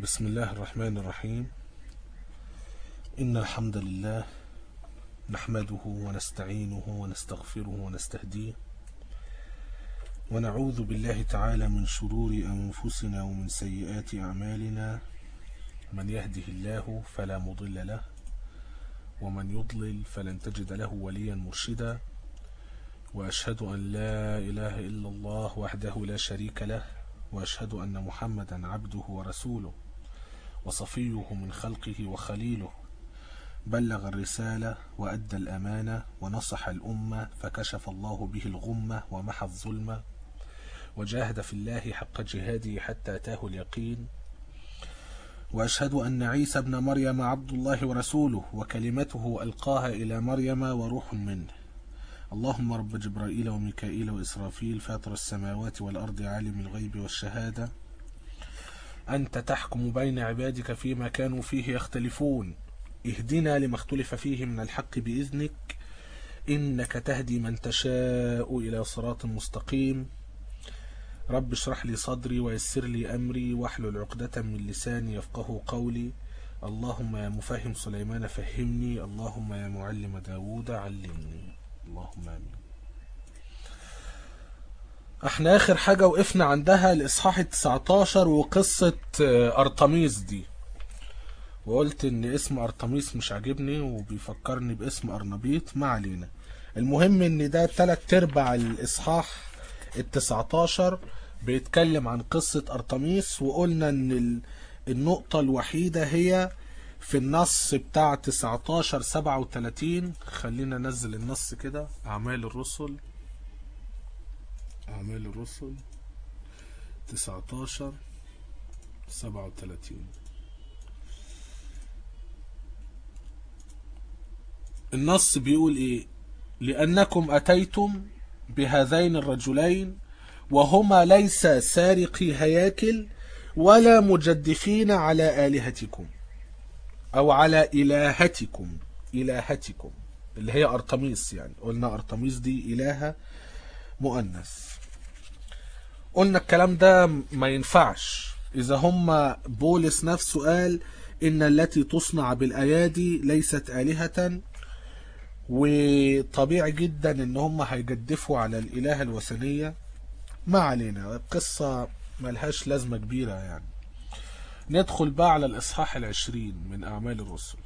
بسم الله الرحمن الرحيم إن الحمد لله نحمده ونستعينه ونستغفره ونستهديه ونعوذ بالله تعالى من شرور أنفسنا ومن سيئات أعمالنا من يهده الله فلا مضل له ومن يضلل فلن تجد له وليا مرشدا وأشهد أن لا إله إلا الله وحده لا شريك له وأشهد أن محمدا عبده ورسوله وصفيه من خلقه وخليله بلغ الرسالة وأدى الأمانة ونصح الأمة فكشف الله به الغمة ومحى الظلمة وجاهد في الله حق جهاده حتى أتاه اليقين وأشهد أن عيسى ابن مريم عبد الله ورسوله وكلمته ألقاها إلى مريم وروح منه اللهم رب جبرائيل وميكائيل وإسرافيل فاطر السماوات والأرض عالم الغيب والشهادة أنت تحكم بين عبادك فيما كانوا فيه يختلفون اهدنا لما اختلف فيه من الحق بإذنك إنك تهدي من تشاء إلى صراط مستقيم رب اشرح لي صدري ويسر لي أمري واحلل عقدة من لساني يفقه قولي اللهم يا مفهم سليمان فهمني اللهم يا معلم داود علمني اللهم آمين احنا اخر حاجة وقفنا عندها الاصحاح التسعتاشر وقصة ارتميس دي وقلت ان اسم ارتميس مش عاجبني وبيفكرني باسم ارنبيط ما علينا المهم ان ده تلات ارباع الاصحاح التسعتاشر بيتكلم عن قصة ارتميس وقلنا ان النقطة الوحيدة هي في النص بتاع 19 37 خلينا ننزل النص كده اعمال الرسل اعمال الرسل 19 37 النص بيقول ايه لانكم اتيتم بهذين الرجلين وهما ليس سارقي هياكل ولا مجدفين على الهتكم او على الهتكم الهتكم اللي هي ارتميس يعني قلنا ارتميس دي الهه مؤنث قلنا الكلام ده ما ينفعش اذا هم بولس نفسه قال ان التي تصنع بالايادي ليست الهه وطبيعي جدا ان هم هيجدفوا على الالهه الوثنيه ما علينا القصه ملهاش لازمه كبيره يعني ندخل بقى على الإصحاح العشرين من أعمال الرسل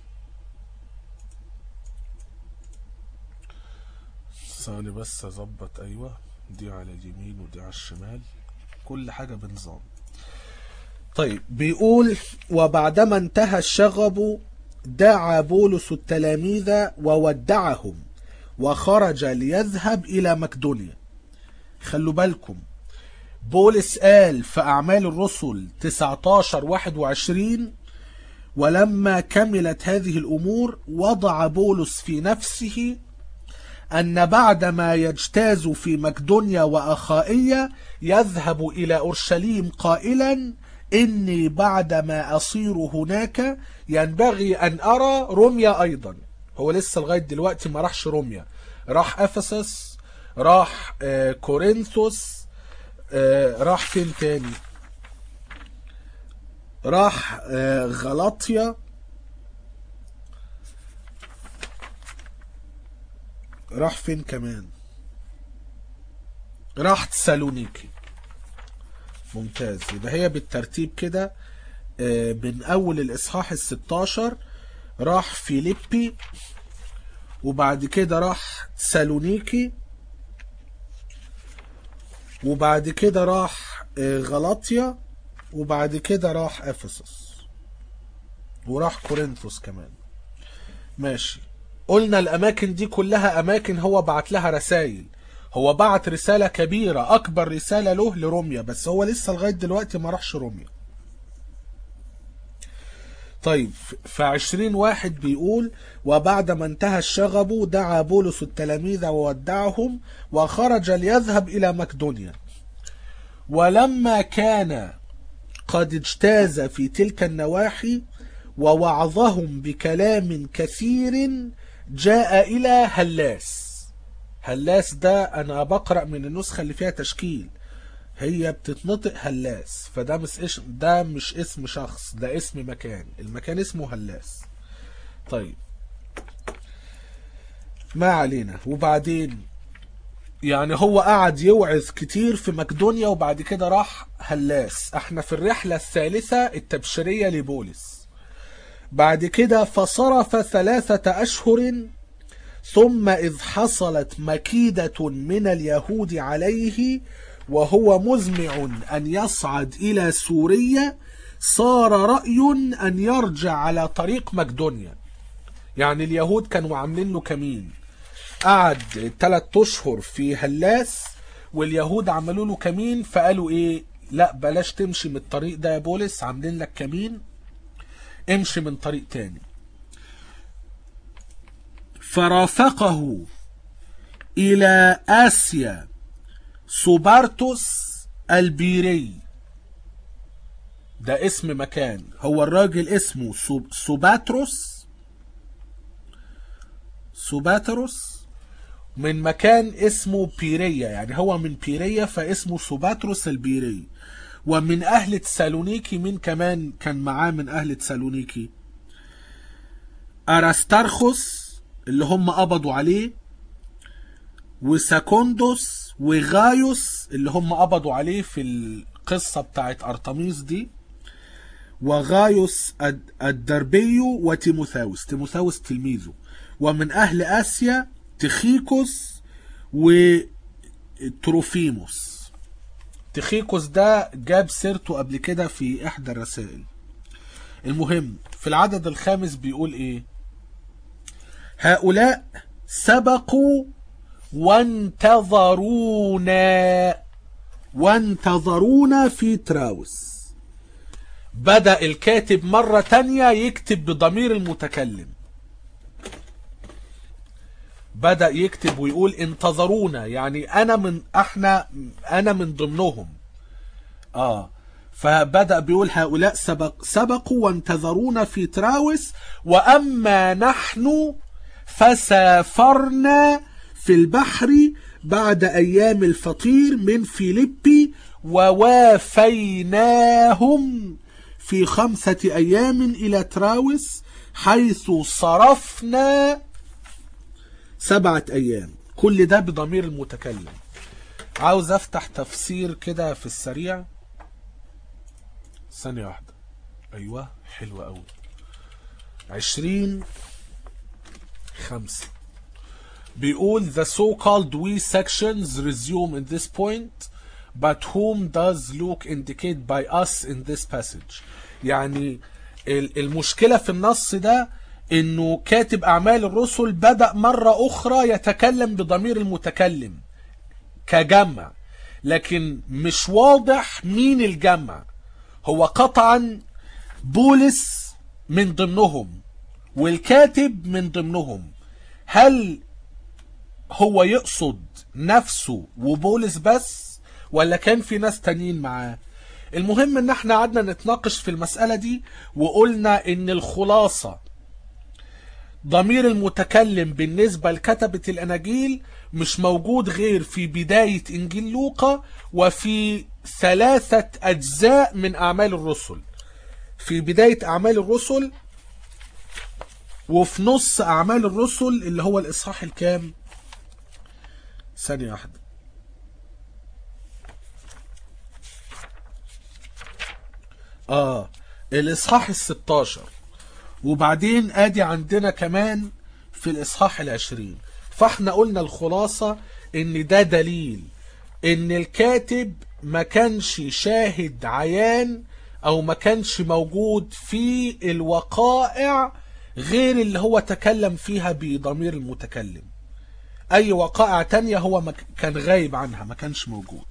ثاني بس أظبط أيوة دي على اليمين ودي على الشمال كل حاجة بنظام طيب بيقول وبعدما انتهى الشغب دعا بولس التلاميذ وودعهم وخرج ليذهب إلى مقدونيا خلوا بالكم بولس قال في أعمال الرسل 19 21 ولما كملت هذه الأمور وضع بولس في نفسه أن بعدما يجتاز في مقدونيا وأخائية يذهب إلى أورشليم قائلا إني بعدما أصير هناك ينبغي أن أرى روميا أيضا هو لسه لغاية دلوقتي ما راحش روميا راح أفسس راح كورنثوس آه راح فين تاني راح آه غلطيا راح فين كمان راح تسالونيكي ممتاز يبقى هي بالترتيب كده آه من اول الاصحاح الستاشر راح فيليبي وبعد كده راح تسالونيكي وبعد كده راح غلطيا وبعد كده راح افسس وراح كورنثوس كمان ماشي قلنا الاماكن دي كلها اماكن هو بعت لها رسائل هو بعت رسالة كبيرة اكبر رسالة له لروميا بس هو لسه لغاية دلوقتي ما راحش روميا طيب في عشرين واحد بيقول وبعدما انتهى الشغب دعا بولس التلاميذ وودعهم وخرج ليذهب إلى مقدونيا ولما كان قد اجتاز في تلك النواحي ووعظهم بكلام كثير جاء إلى هلاس هلاس ده أنا بقرأ من النسخة اللي فيها تشكيل هي بتتنطق هلاس فده مش اسم ده مش اسم شخص ده اسم مكان المكان اسمه هلاس طيب ما علينا وبعدين يعني هو قعد يوعظ كتير في مقدونيا وبعد كده راح هلاس احنا في الرحلة الثالثة التبشيرية لبولس بعد كده فصرف ثلاثة أشهر ثم إذ حصلت مكيدة من اليهود عليه وهو مزمع أن يصعد إلى سوريا صار رأي أن يرجع على طريق مقدونيا يعني اليهود كانوا عاملين له كمين قعد ثلاث اشهر في هلاس واليهود عملوا له كمين فقالوا ايه لا بلاش تمشي من الطريق ده يا بولس عاملين لك كمين امشي من طريق تاني فرافقه الى اسيا سوبارتوس البيري ده اسم مكان هو الراجل اسمه سوب سوباتروس سوباتروس من مكان اسمه بيريا يعني هو من بيريا فاسمه سوباتروس البيري ومن أهل تسالونيكي من كمان كان معاه من أهل تسالونيكي أراسترخس اللي هم قبضوا عليه وساكوندوس وغايوس اللي هم قبضوا عليه في القصة بتاعت أرطميس دي وغايوس الدربيو وتيموثاوس تيموثاوس تلميذه ومن أهل آسيا تخيكوس وتروفيموس تخيكوس ده جاب سيرته قبل كده في إحدى الرسائل المهم في العدد الخامس بيقول إيه هؤلاء سبقوا وانتظرونا وانتظرونا في تراوس بدأ الكاتب مرة تانية يكتب بضمير المتكلم بدأ يكتب ويقول انتظرونا يعني انا من احنا انا من ضمنهم اه فبدأ بيقول هؤلاء سبق سبقوا وانتظرونا في تراوس واما نحن فسافرنا في البحر بعد ايام الفطير من فيليبي ووافيناهم في خمسة ايام الى تراوس حيث صرفنا سبعة أيام كل ده بضمير المتكلم عاوز أفتح تفسير كده في السريع ثانية واحدة أيوة حلوة أوي عشرين خمسة بيقول the so-called we sections resume in this point but whom does Luke indicate by us in this passage يعني المشكلة في النص ده انه كاتب اعمال الرسل بدأ مرة اخرى يتكلم بضمير المتكلم كجمع لكن مش واضح مين الجمع هو قطعا بولس من ضمنهم والكاتب من ضمنهم هل هو يقصد نفسه وبولس بس ولا كان في ناس تانيين معاه المهم ان احنا قعدنا نتناقش في المسألة دي وقلنا ان الخلاصة ضمير المتكلم بالنسبة لكتبة الأناجيل مش موجود غير في بداية إنجيل لوقا وفي ثلاثة أجزاء من أعمال الرسل في بداية أعمال الرسل وفي نص أعمال الرسل اللي هو الإصحاح الكام ثانية واحدة آه الإصحاح الستاشر وبعدين ادي عندنا كمان في الاصحاح العشرين فاحنا قلنا الخلاصة ان ده دليل ان الكاتب ما كانش شاهد عيان او ما كانش موجود في الوقائع غير اللي هو تكلم فيها بضمير المتكلم اي وقائع تانية هو ما كان غايب عنها ما كانش موجود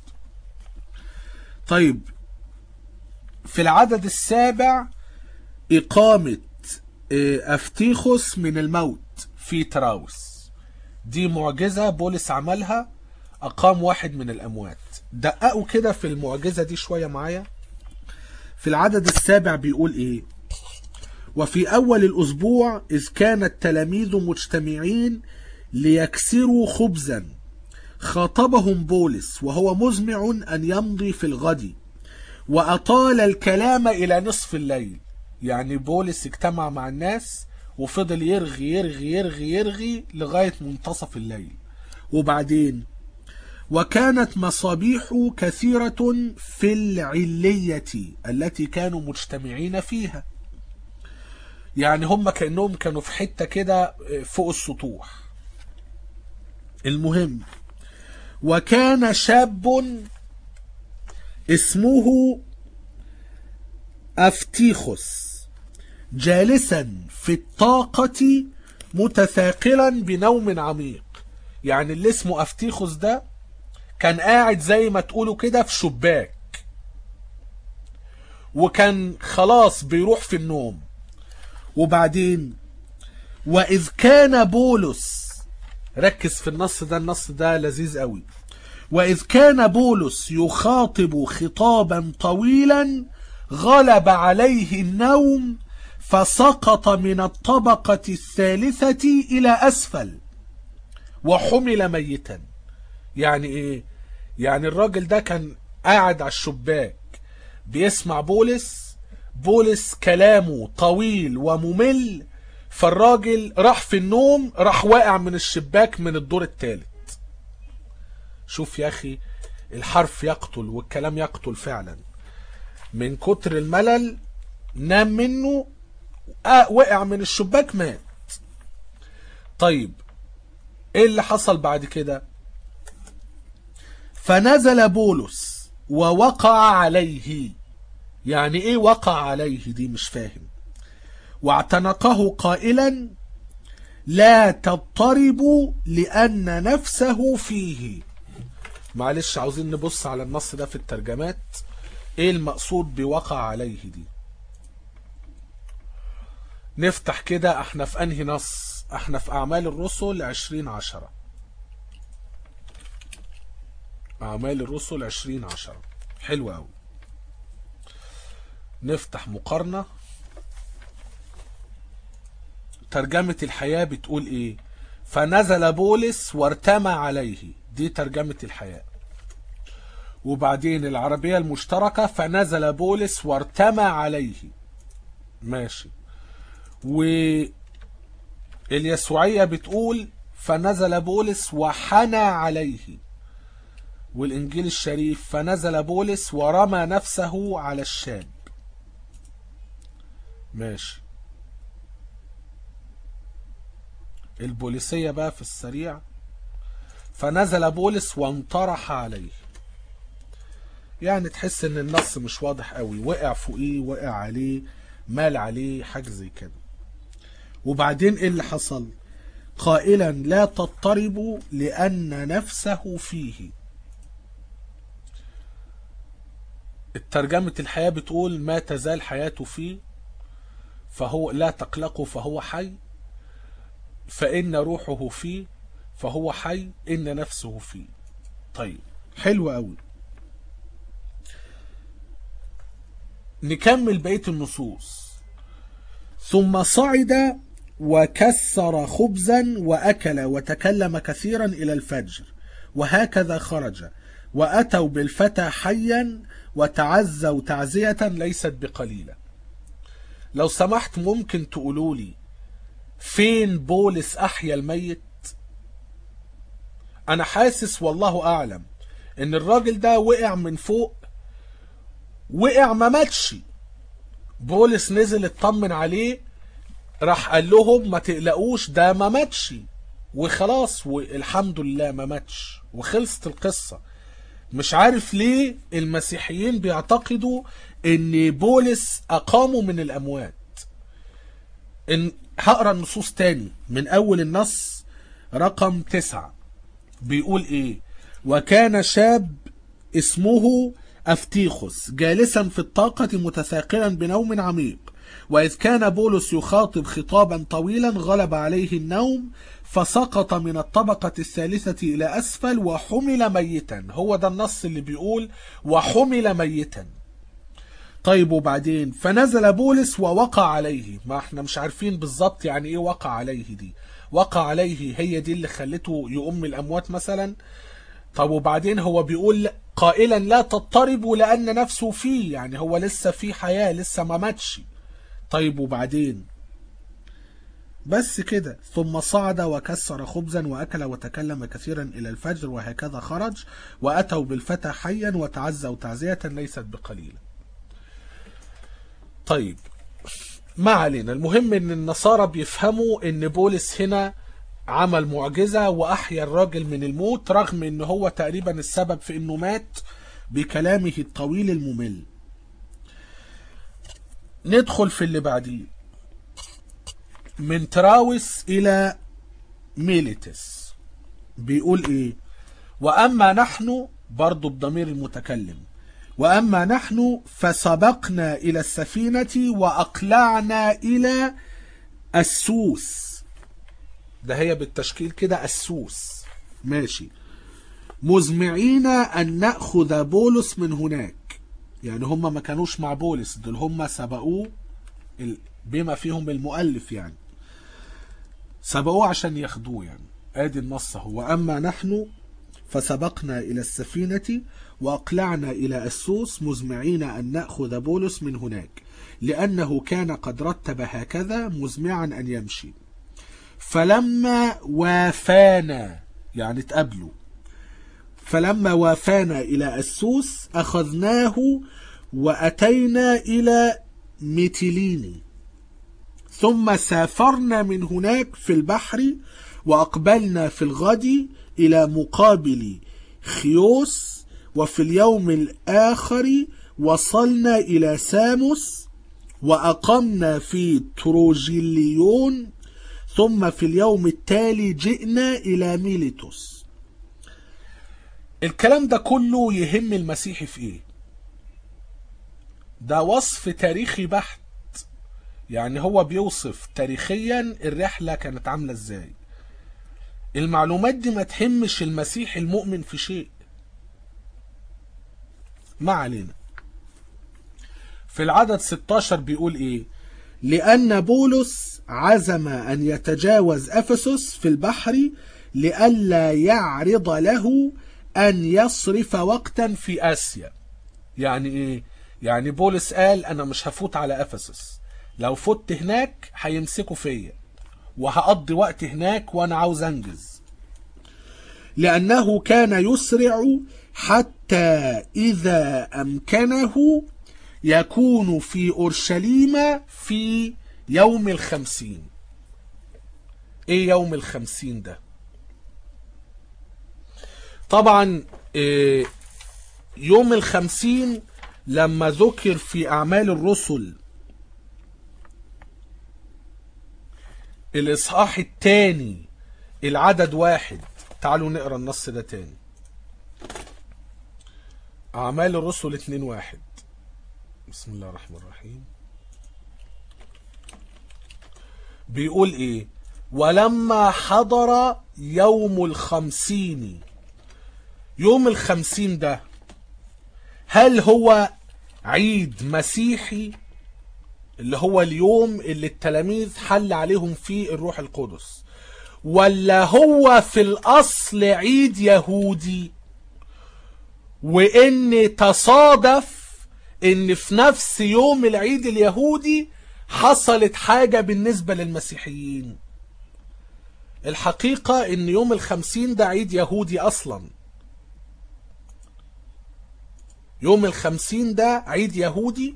طيب في العدد السابع اقامة افتيخوس من الموت في تراوس دي معجزة بولس عملها أقام واحد من الأموات دققوا كده في المعجزة دي شوية معايا في العدد السابع بيقول إيه وفي أول الأسبوع إذ كان التلاميذ مجتمعين ليكسروا خبزا خاطبهم بولس وهو مزمع أن يمضي في الغد وأطال الكلام إلى نصف الليل يعني بولس اجتمع مع الناس وفضل يرغي يرغي يرغي يرغي لغاية منتصف الليل وبعدين وكانت مصابيح كثيرة في العلية التي كانوا مجتمعين فيها يعني هم كأنهم كانوا في حتة كده فوق السطوح المهم وكان شاب اسمه أفتيخوس جالسا في الطاقة متثاقلا بنوم عميق يعني اللي اسمه أفتيخوس ده كان قاعد زي ما تقولوا كده في شباك وكان خلاص بيروح في النوم وبعدين وإذ كان بولس ركز في النص ده النص ده لذيذ قوي وإذ كان بولس يخاطب خطابا طويلا غلب عليه النوم فسقط من الطبقة الثالثة إلى أسفل وحمل ميتا يعني ايه يعني الراجل ده كان قاعد على الشباك بيسمع بولس بولس كلامه طويل وممل فالراجل راح في النوم راح واقع من الشباك من الدور الثالث شوف يا اخي الحرف يقتل والكلام يقتل فعلا من كتر الملل نام منه آه وقع من الشباك مات طيب ايه اللي حصل بعد كده فنزل بولس ووقع عليه يعني ايه وقع عليه دي مش فاهم واعتنقه قائلا لا تضطربوا لأن نفسه فيه معلش عاوزين نبص على النص ده في الترجمات ايه المقصود بوقع عليه دي نفتح كده احنا في انهي نص احنا في اعمال الرسل عشرين عشرة اعمال الرسل عشرين عشرة حلو قوي نفتح مقارنة ترجمة الحياة بتقول ايه فنزل بولس وارتمى عليه دي ترجمة الحياة وبعدين العربية المشتركة فنزل بولس وارتمى عليه ماشي واليسوعية بتقول فنزل بولس وحنى عليه والإنجيل الشريف فنزل بولس ورمى نفسه على الشاب ماشي البوليسية بقى في السريع فنزل بولس وانطرح عليه يعني تحس ان النص مش واضح قوي وقع فوقيه وقع عليه مال عليه حاجة زي كده وبعدين ايه اللي حصل قائلا لا تضطربوا لأن نفسه فيه الترجمة الحياة بتقول ما تزال حياته فيه فهو لا تقلقوا فهو حي فإن روحه فيه فهو حي إن نفسه فيه طيب حلو قوي نكمل بقية النصوص ثم صعد وكسر خبزا وأكل وتكلم كثيرا إلى الفجر وهكذا خرج وأتوا بالفتى حيا وتعزوا تعزية ليست بقليلة لو سمحت ممكن تقولوا لي فين بولس أحيا الميت أنا حاسس والله أعلم إن الراجل ده وقع من فوق وقع ما ماتش بولس نزل اطمن عليه راح قال لهم ما تقلقوش ده ما ماتش وخلاص والحمد لله ما ماتش وخلصت القصة مش عارف ليه المسيحيين بيعتقدوا ان بولس اقاموا من الاموات ان هقرا النصوص تاني من اول النص رقم تسعة بيقول ايه وكان شاب اسمه أفتيخوس جالسا في الطاقة متثاقلا بنوم عميق وإذ كان بولس يخاطب خطابا طويلا غلب عليه النوم فسقط من الطبقة الثالثة إلى أسفل وحمل ميتا هو ده النص اللي بيقول وحمل ميتا طيب وبعدين فنزل بولس ووقع عليه ما احنا مش عارفين بالظبط يعني ايه وقع عليه دي وقع عليه هي دي اللي خلته يؤم الأموات مثلا طب وبعدين هو بيقول قائلا لا تضطربوا لأن نفسه فيه يعني هو لسه في حياة لسه ما ماتش طيب وبعدين بس كده ثم صعد وكسر خبزا وأكل وتكلم كثيرا إلى الفجر وهكذا خرج وأتوا بالفتى حيا وتعزوا تعزية ليست بقليلة طيب ما علينا المهم ان النصارى بيفهموا ان بولس هنا عمل معجزة وأحيا الراجل من الموت رغم ان هو تقريبا السبب في انه مات بكلامه الطويل الممل ندخل في اللي بعديه من تراوس إلى ميليتس بيقول إيه وأما نحن برضو بضمير المتكلم وأما نحن فسبقنا إلى السفينة وأقلعنا إلى السوس ده هي بالتشكيل كده السوس ماشي مزمعين أن نأخذ بولس من هناك يعني هم ما كانوش مع بولس دول هم سبقوه ال- بما فيهم المؤلف يعني سبقوه عشان ياخدوه يعني ادي النص هو اما نحن فسبقنا الى السفينه واقلعنا الى السوس مزمعين ان ناخذ بولس من هناك لانه كان قد رتب هكذا مزمعا ان يمشي فلما وافانا يعني تقابلوا فلما وافانا إلى السوس أخذناه وأتينا إلى ميتيليني ثم سافرنا من هناك في البحر وأقبلنا في الغد إلى مقابل خيوس وفي اليوم الآخر وصلنا إلى ساموس وأقمنا في تروجيليون ثم في اليوم التالي جئنا إلى ميليتوس الكلام ده كله يهم المسيحي في ايه ده وصف تاريخي بحت يعني هو بيوصف تاريخيا الرحلة كانت عاملة ازاي المعلومات دي ما تهمش المسيح المؤمن في شيء ما علينا في العدد 16 بيقول ايه لأن بولس عزم أن يتجاوز أفسس في البحر لئلا يعرض له أن يصرف وقتا في آسيا يعني إيه؟ يعني بولس قال أنا مش هفوت على أفسس لو فت هناك هيمسكوا فيا وهقضي وقت هناك وأنا عاوز أنجز لأنه كان يسرع حتى إذا أمكنه يكون في أورشليم في يوم الخمسين إيه يوم الخمسين ده طبعا إيه، يوم الخمسين لما ذكر في أعمال الرسل الإصحاح الثاني العدد واحد تعالوا نقرا النص ده تاني أعمال الرسل اتنين واحد بسم الله الرحمن الرحيم بيقول ايه ولما حضر يوم الخمسين يوم الخمسين ده هل هو عيد مسيحي اللي هو اليوم اللي التلاميذ حل عليهم فيه الروح القدس ولا هو في الأصل عيد يهودي وإن تصادف إن في نفس يوم العيد اليهودي حصلت حاجة بالنسبة للمسيحيين الحقيقة إن يوم الخمسين ده عيد يهودي أصلاً يوم الخمسين ده عيد يهودي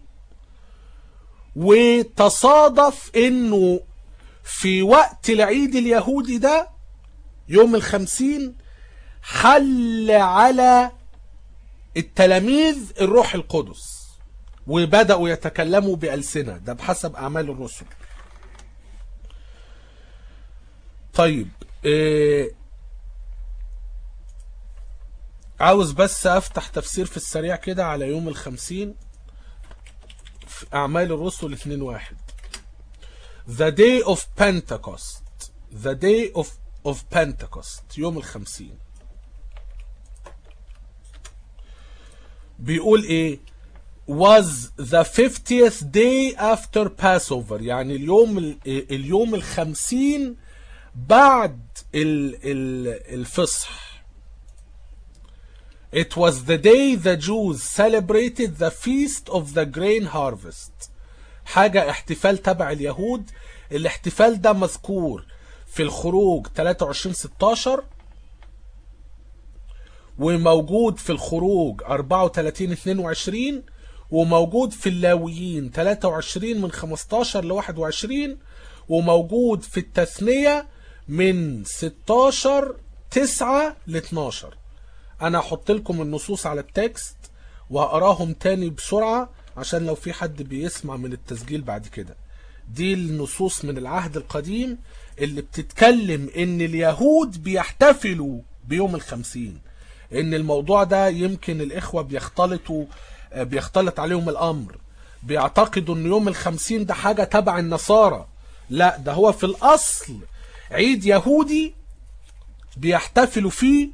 وتصادف انه في وقت العيد اليهودي ده يوم الخمسين حل على التلاميذ الروح القدس وبدأوا يتكلموا بألسنة ده بحسب أعمال الرسل طيب إيه عاوز بس افتح تفسير في السريع كده على يوم الخمسين في اعمال الرسل 2 واحد The day of Pentecost The day of, of Pentecost يوم الخمسين بيقول ايه was the 50th day after Passover يعني اليوم ال- اليوم الخمسين بعد ال- ال- الفصح It was the day the Jews celebrated the feast of the grain harvest. حاجة احتفال تبع اليهود الاحتفال ده مذكور في الخروج 23 16 وموجود في الخروج 34 22 وموجود في اللاويين 23 من 15 ل 21 وموجود في التثنية من 16 9 ل 12 انا هحط لكم النصوص على التكست وهقراهم تاني بسرعة عشان لو في حد بيسمع من التسجيل بعد كده دي النصوص من العهد القديم اللي بتتكلم ان اليهود بيحتفلوا بيوم الخمسين ان الموضوع ده يمكن الاخوة بيختلطوا بيختلط عليهم الامر بيعتقدوا ان يوم الخمسين ده حاجة تبع النصارى لا ده هو في الاصل عيد يهودي بيحتفلوا فيه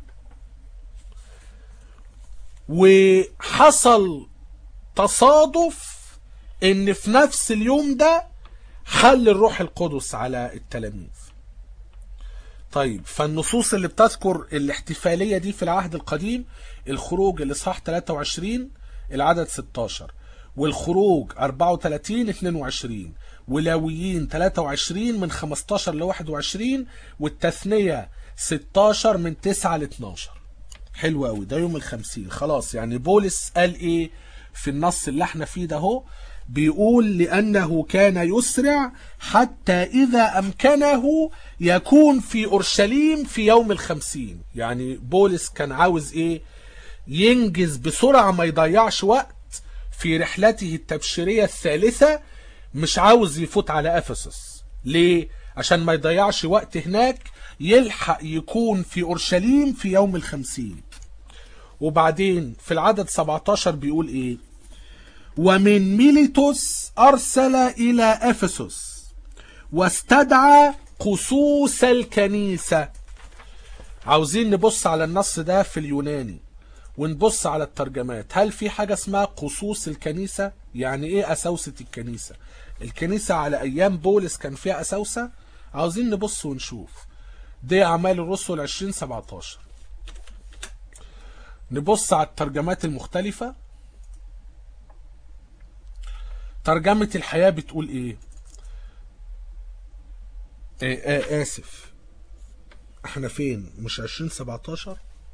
وحصل تصادف ان في نفس اليوم ده حل الروح القدس على التلاميذ طيب فالنصوص اللي بتذكر الاحتفالية دي في العهد القديم الخروج الإصحاح 23 العدد 16 والخروج 34 22 ولاويين 23 من 15 ل 21 والتثنية 16 من 9 ل 12 حلو قوي ده يوم الخمسين خلاص يعني بولس قال ايه في النص اللي احنا فيه ده هو بيقول لأنه كان يسرع حتى إذا أمكنه يكون في أورشليم في يوم الخمسين يعني بولس كان عاوز إيه ينجز بسرعة ما يضيعش وقت في رحلته التبشيرية الثالثة مش عاوز يفوت على أفسس ليه؟ عشان ما يضيعش وقت هناك يلحق يكون في أورشليم في يوم الخمسين وبعدين في العدد 17 بيقول ايه ومن ميليتوس أرسل إلى أفسس واستدعى قصوص الكنيسة عاوزين نبص على النص ده في اليوناني ونبص على الترجمات هل في حاجة اسمها قصوص الكنيسة يعني ايه أسوسة الكنيسة الكنيسة على أيام بولس كان فيها أسوسة عاوزين نبص ونشوف دي أعمال الرسل 2017 نبص على الترجمات المختلفة ترجمة الحياة بتقول ايه آه آه آسف احنا فين مش 2017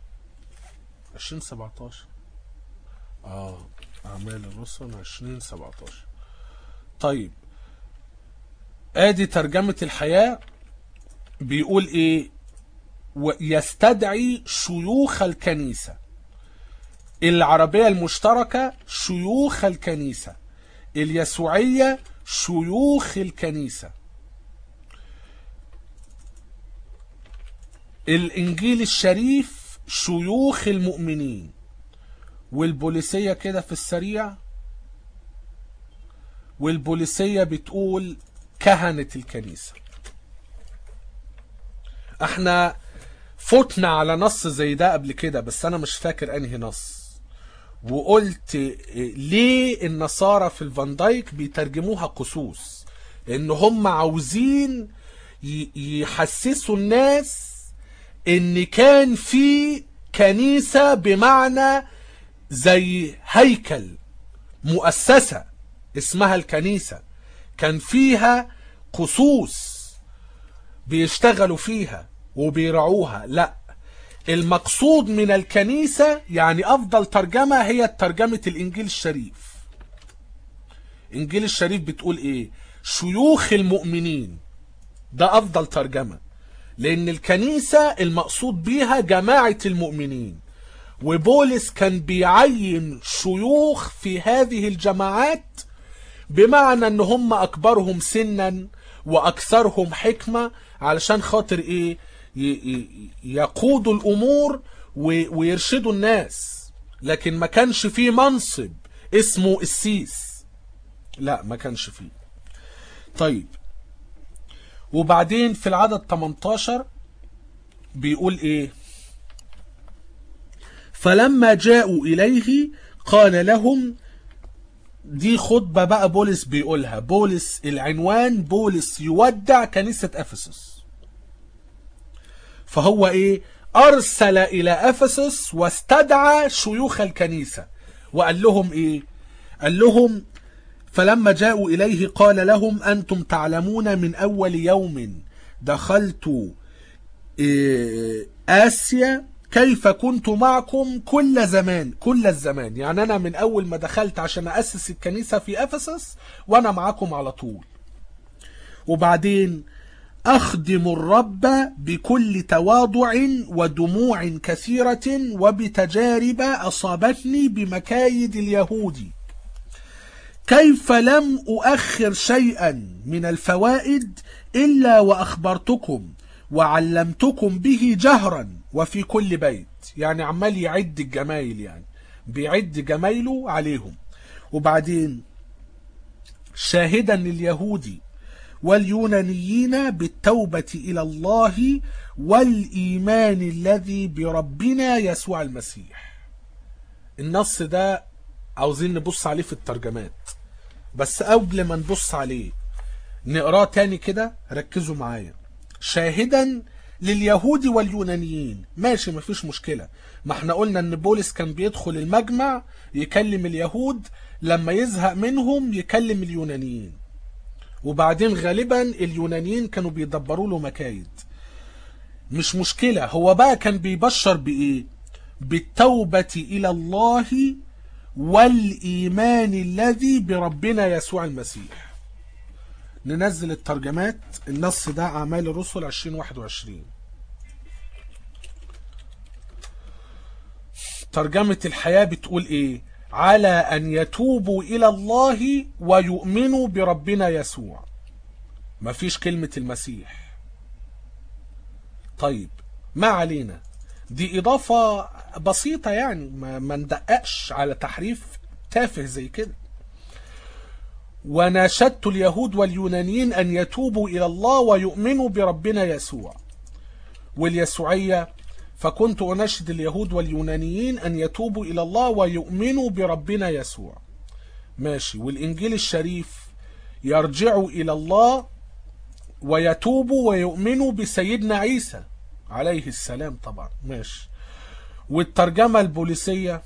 2017 اه أعمال الرسل 2017 طيب ادي ترجمة الحياة بيقول ايه ويستدعي شيوخ الكنيسة العربية المشتركة شيوخ الكنيسة اليسوعية شيوخ الكنيسة الإنجيل الشريف شيوخ المؤمنين والبوليسية كده في السريع والبوليسية بتقول كهنة الكنيسة احنا فتنا على نص زي ده قبل كده بس انا مش فاكر انهي نص وقلت ليه النصارى في الفان دايك بيترجموها قصوص ان هم عاوزين يحسسوا الناس ان كان في كنيسة بمعنى زي هيكل مؤسسة اسمها الكنيسة كان فيها قصوص بيشتغلوا فيها وبيرعوها لا المقصود من الكنيسة يعني أفضل ترجمة هي ترجمة الإنجيل الشريف إنجيل الشريف بتقول إيه شيوخ المؤمنين ده أفضل ترجمة لأن الكنيسة المقصود بيها جماعة المؤمنين وبولس كان بيعين شيوخ في هذه الجماعات بمعنى ان هم اكبرهم سنا واكثرهم حكمة علشان خاطر ايه يقودوا الامور ويرشدوا الناس لكن ما كانش فيه منصب اسمه السيس لا ما كانش فيه طيب وبعدين في العدد 18 بيقول ايه فلما جاءوا اليه قال لهم دي خطبة بقى بولس بيقولها بولس العنوان بولس يودع كنيسة أفسس فهو ايه أرسل إلى أفسس واستدعى شيوخ الكنيسة وقال لهم إيه قال لهم فلما جاءوا إليه قال لهم أنتم تعلمون من أول يوم دخلت إيه، آسيا كيف كنت معكم كل زمان كل الزمان يعني أنا من أول ما دخلت عشان أسس الكنيسة في أفسس وأنا معاكم على طول وبعدين أخدم الرب بكل تواضع ودموع كثيرة وبتجارب أصابتني بمكايد اليهود كيف لم أؤخر شيئا من الفوائد إلا وأخبرتكم وعلمتكم به جهرا وفي كل بيت يعني عمال يعد الجمايل يعني بيعد جمايله عليهم وبعدين شاهدا لليهود واليونانيين بالتوبة إلى الله والإيمان الذي بربنا يسوع المسيح النص ده عاوزين نبص عليه في الترجمات بس قبل ما نبص عليه نقراه تاني كده ركزوا معايا شاهدا لليهود واليونانيين ماشي مفيش مشكلة ما احنا قلنا ان بولس كان بيدخل المجمع يكلم اليهود لما يزهق منهم يكلم اليونانيين وبعدين غالبا اليونانيين كانوا بيدبروا له مكايد مش مشكلة هو بقى كان بيبشر بإيه بالتوبة إلى الله والإيمان الذي بربنا يسوع المسيح ننزل الترجمات النص ده أعمال الرسل 2021 ترجمة الحياة بتقول إيه على أن يتوبوا إلى الله ويؤمنوا بربنا يسوع مفيش كلمة المسيح طيب ما علينا دي إضافة بسيطة يعني ما, ما ندققش على تحريف تافه زي كده وناشدت اليهود واليونانيين أن يتوبوا إلى الله ويؤمنوا بربنا يسوع واليسوعية فكنت أناشد اليهود واليونانيين أن يتوبوا إلى الله ويؤمنوا بربنا يسوع ماشي والإنجيل الشريف يرجعوا إلى الله ويتوبوا ويؤمنوا بسيدنا عيسى عليه السلام طبعا ماشي والترجمة البوليسية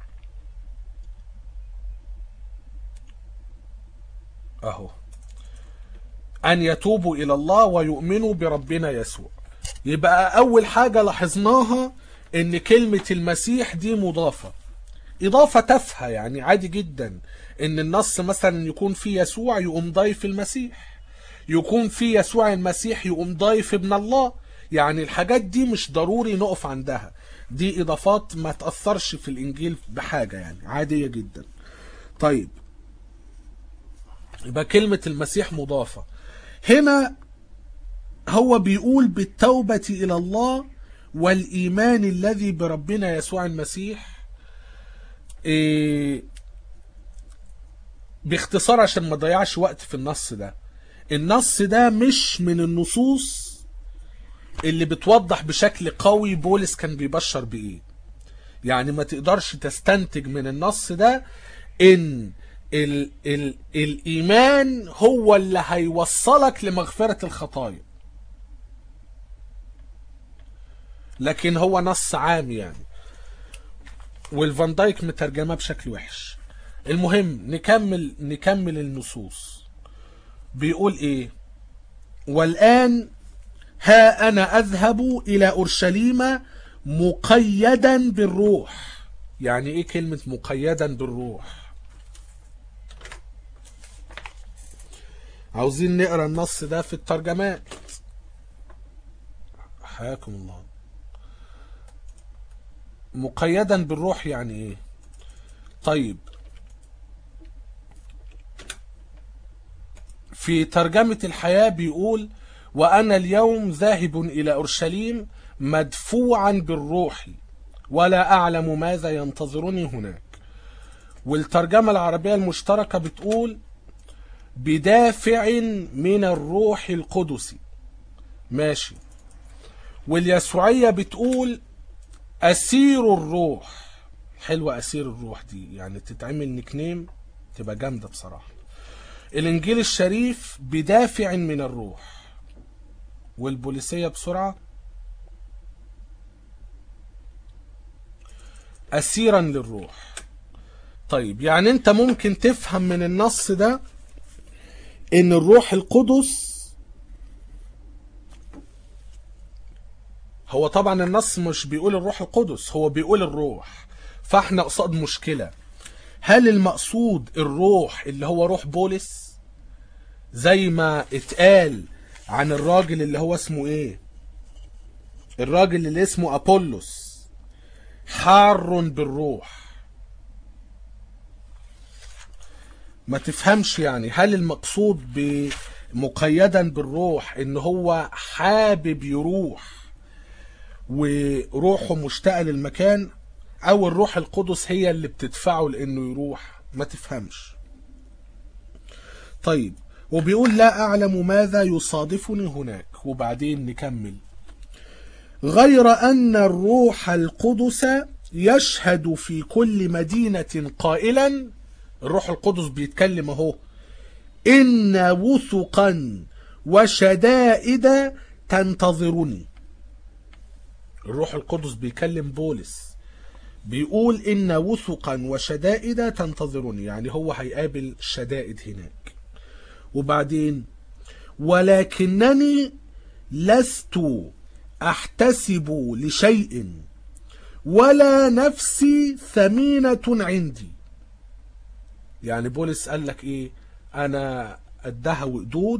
أهو أن يتوبوا إلى الله ويؤمنوا بربنا يسوع يبقى أول حاجة لاحظناها إن كلمة المسيح دي مضافة إضافة تافهة يعني عادي جدا إن النص مثلا يكون فيه يسوع يقوم ضايف المسيح يكون فيه يسوع المسيح يقوم ضايف ابن الله يعني الحاجات دي مش ضروري نقف عندها دي إضافات ما تأثرش في الإنجيل بحاجة يعني عادية جدا طيب يبقى كلمة المسيح مضافة هنا هو بيقول بالتوبة إلى الله والإيمان الذي بربنا يسوع المسيح إيه باختصار عشان ما ضيعش وقت في النص ده النص ده مش من النصوص اللي بتوضح بشكل قوي بولس كان بيبشر بإيه يعني ما تقدرش تستنتج من النص ده ان ال ال الإيمان هو اللي هيوصلك لمغفرة الخطايا لكن هو نص عام يعني والفان دايك مترجمه بشكل وحش المهم نكمل نكمل النصوص بيقول ايه والآن ها أنا أذهب إلى أورشليم مقيدا بالروح يعني ايه كلمة مقيدا بالروح عاوزين نقرا النص ده في الترجمات حياكم الله مقيدا بالروح يعني ايه طيب في ترجمة الحياة بيقول وأنا اليوم ذاهب إلى أورشليم مدفوعا بالروح ولا أعلم ماذا ينتظرني هناك والترجمة العربية المشتركة بتقول بدافع من الروح القدس ماشي واليسوعية بتقول أسير الروح حلوة أسير الروح دي يعني تتعمل نكنيم تبقى جامدة بصراحة الإنجيل الشريف بدافع من الروح والبوليسية بسرعة أسيرا للروح طيب يعني انت ممكن تفهم من النص ده ان الروح القدس هو طبعا النص مش بيقول الروح القدس هو بيقول الروح فاحنا قصاد مشكلة هل المقصود الروح اللي هو روح بولس زي ما اتقال عن الراجل اللي هو اسمه ايه الراجل اللي اسمه ابولس حار بالروح ما تفهمش يعني هل المقصود ب- مقيدا بالروح ان هو حابب يروح وروحه مشتاقه للمكان او الروح القدس هي اللي بتدفعه لانه يروح ما تفهمش طيب وبيقول لا اعلم ماذا يصادفني هناك وبعدين نكمل غير ان الروح القدس يشهد في كل مدينه قائلا الروح القدس بيتكلم اهو ان وثقا وشدائد تنتظرني الروح القدس بيكلم بولس بيقول ان وثقا وشدائد تنتظرني يعني هو هيقابل شدائد هناك وبعدين ولكنني لست احتسب لشيء ولا نفسي ثمينة عندي يعني بولس قال لك ايه انا قدها وقدود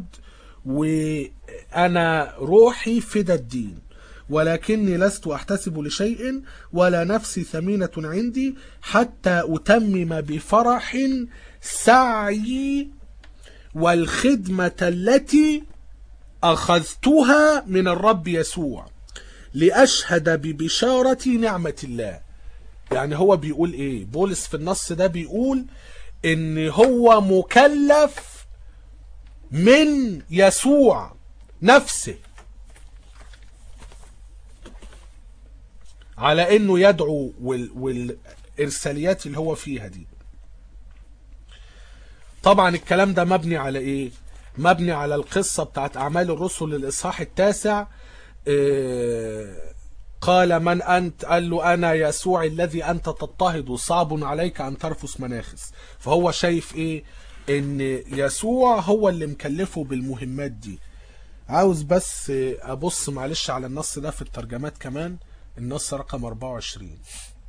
وانا روحي فدى الدين ولكني لست احتسب لشيء ولا نفسي ثمينة عندي حتى اتمم بفرح سعي والخدمة التي اخذتها من الرب يسوع لاشهد ببشارة نعمة الله يعني هو بيقول ايه بولس في النص ده بيقول ان هو مكلف من يسوع نفسه على انه يدعو وال... والارساليات اللي هو فيها دي طبعا الكلام ده مبني على ايه مبني على القصة بتاعت اعمال الرسل الاصحاح التاسع إيه قال من أنت قال له أنا يسوع الذي أنت تضطهد صعب عليك أن ترفس مناخس فهو شايف إيه إن يسوع هو اللي مكلفه بالمهمات دي عاوز بس أبص معلش على النص ده في الترجمات كمان النص رقم 24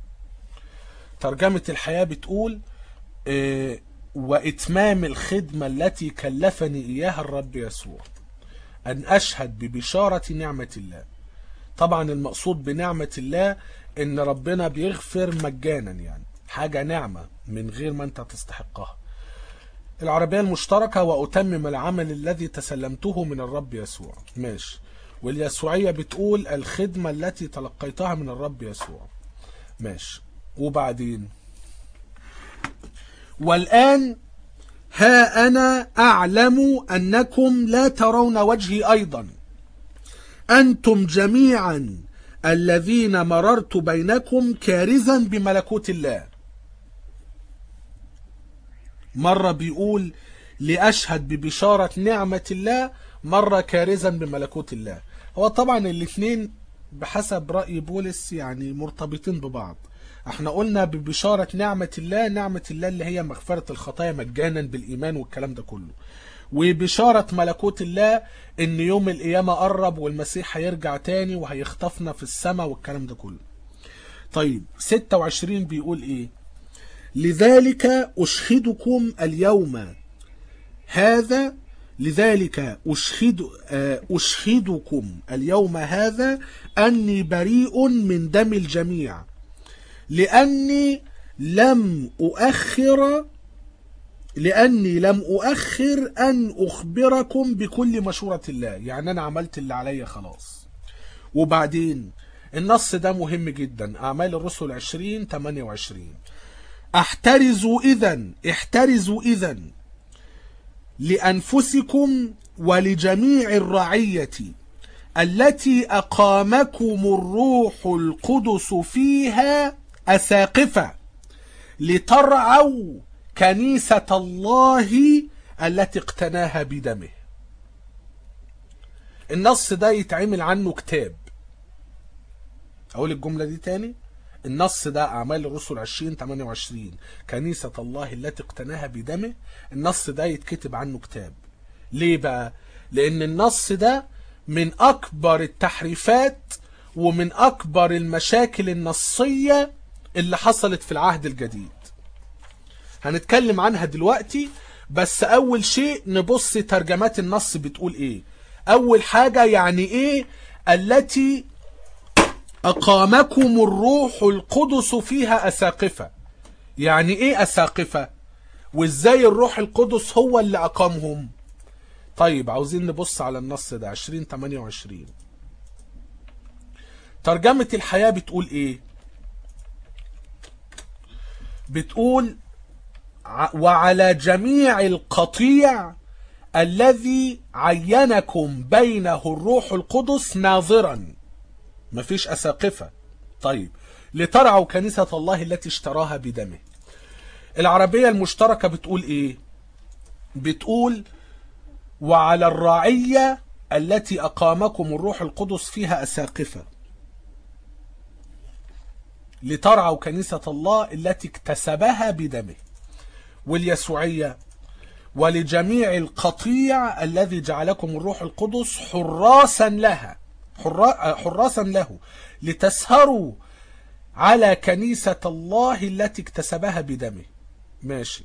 ترجمة الحياة بتقول إيه وإتمام الخدمة التي كلفني إياها الرب يسوع أن أشهد ببشارة نعمة الله طبعا المقصود بنعمة الله ان ربنا بيغفر مجانا يعني حاجة نعمة من غير ما انت تستحقها العربية المشتركة وأتمم العمل الذي تسلمته من الرب يسوع ماشي واليسوعية بتقول الخدمة التي تلقيتها من الرب يسوع ماشي وبعدين والآن ها أنا أعلم أنكم لا ترون وجهي أيضا أنتم جميعا الذين مررت بينكم كارزا بملكوت الله مرة بيقول لأشهد ببشارة نعمة الله مرة كارزا بملكوت الله هو طبعا الاثنين بحسب رأي بولس يعني مرتبطين ببعض احنا قلنا ببشارة نعمة الله نعمة الله اللي هي مغفرة الخطايا مجانا بالإيمان والكلام ده كله وبشارة ملكوت الله ان يوم القيامة قرب والمسيح هيرجع تاني وهيخطفنا في السماء والكلام ده كله طيب 26 بيقول ايه لذلك اشهدكم اليوم هذا لذلك أشهد أشهدكم اليوم هذا أني بريء من دم الجميع لأني لم أؤخر لأني لم أؤخر أن أخبركم بكل مشورة الله يعني أنا عملت اللي عليا خلاص وبعدين النص ده مهم جدا أعمال الرسل 20 28 احترزوا إذا احترزوا إذا لأنفسكم ولجميع الرعية التي أقامكم الروح القدس فيها أساقفة لترعوا كنيسة الله التي اقتناها بدمه النص ده يتعمل عنه كتاب أقول الجملة دي تاني النص ده أعمال الرسل 20 28 كنيسة الله التي اقتناها بدمه النص ده يتكتب عنه كتاب ليه بقى؟ لأن النص ده من أكبر التحريفات ومن أكبر المشاكل النصية اللي حصلت في العهد الجديد هنتكلم عنها دلوقتي بس أول شيء نبص ترجمات النص بتقول إيه أول حاجة يعني إيه التي أقامكم الروح القدس فيها أساقفة يعني إيه أساقفة وإزاي الروح القدس هو اللي أقامهم طيب عاوزين نبص على النص ده 2028 ترجمة الحياة بتقول إيه بتقول ع- وعلى جميع القطيع الذي عينكم بينه الروح القدس ناظرا مفيش أساقفة طيب لترعوا كنيسة الله التي اشتراها بدمه العربية المشتركة بتقول ايه بتقول وعلى الرعية التي أقامكم الروح القدس فيها أساقفة لترعوا كنيسة الله التي اكتسبها بدمه واليسوعية ولجميع القطيع الذي جعلكم الروح القدس حراسا لها حرا- حراسا له لتسهروا على كنيسة الله التي اكتسبها بدمه ماشي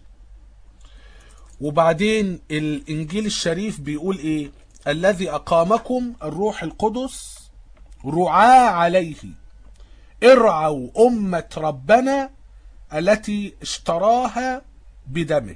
وبعدين الإنجيل الشريف بيقول إيه الذي أقامكم الروح القدس رعاة عليه ارعوا أمة ربنا التي اشتراها بدمه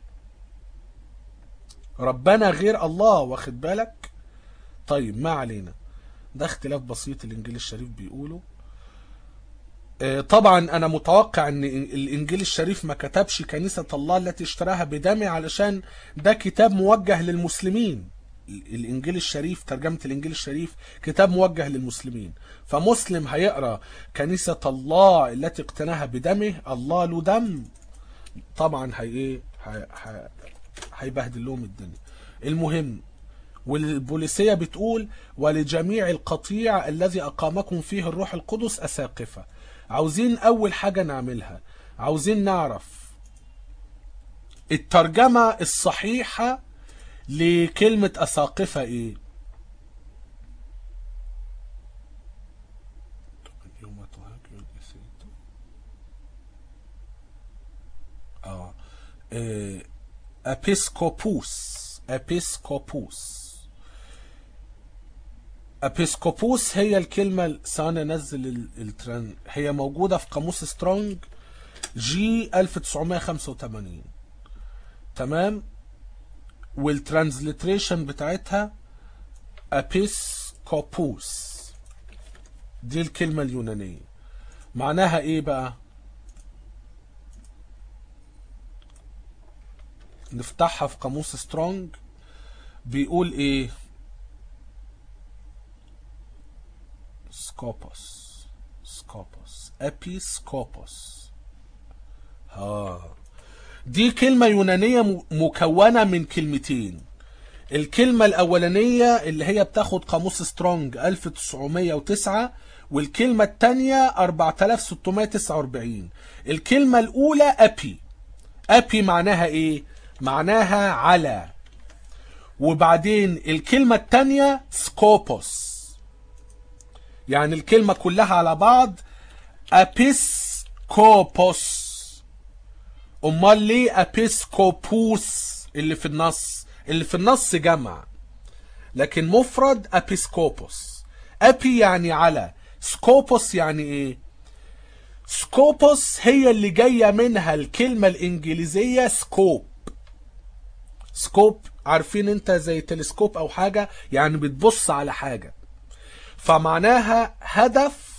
ربنا غير الله واخد بالك طيب ما علينا ده اختلاف بسيط الانجيل الشريف بيقوله آه، طبعا انا متوقع ان الانجيل الشريف ما كتبش كنيسة الله التي اشتراها بدمه علشان ده كتاب موجه للمسلمين الانجيل الشريف ترجمة الانجيل الشريف كتاب موجه للمسلمين فمسلم هيقرا كنيسة الله التي اقتناها بدمه الله له دم طبعا هي ايه هي- هي- هيبهدل لهم الدنيا المهم والبوليسية بتقول ولجميع القطيع الذي أقامكم فيه الروح القدس أساقفة عاوزين أول حاجة نعملها عاوزين نعرف الترجمة الصحيحة لكلمة أساقفة إيه يوم تهاجر الأسيد. اه إيه، ابيسكوبوس ابيسكوبوس ابيسكوبوس هي الكلمة ثواني انزل ال- التران هي موجودة في قاموس سترونج جي 1985 تمام والترانزليتريشن بتاعتها ابيسكوبوس دي الكلمة اليونانية معناها ايه بقى نفتحها في قاموس سترونج بيقول ايه سكوبوس سكوبوس ابيسكوبوس ها دي كلمة يونانية م- مكونة من كلمتين الكلمة الأولانية اللي هي بتاخد قاموس سترونج 1909 والكلمة التانية 4649 الكلمة الأولى أبي أبي معناها إيه؟ معناها على وبعدين الكلمة التانية سكوبوس يعني الكلمة كلها على بعض أبيسكوبوس أمال ليه أبيسكوبوس اللي في النص اللي في النص جمع لكن مفرد أبيسكوبوس أبي يعني على سكوبوس يعني إيه سكوبوس هي اللي جاية منها الكلمة الإنجليزية سكوب سكوب عارفين انت زي تلسكوب او حاجة يعني بتبص على حاجة فمعناها هدف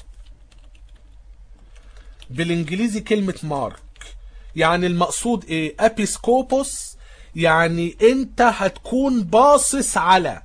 بالانجليزي كلمة مارك يعني المقصود ايه ابيسكوبوس يعني انت هتكون باصص على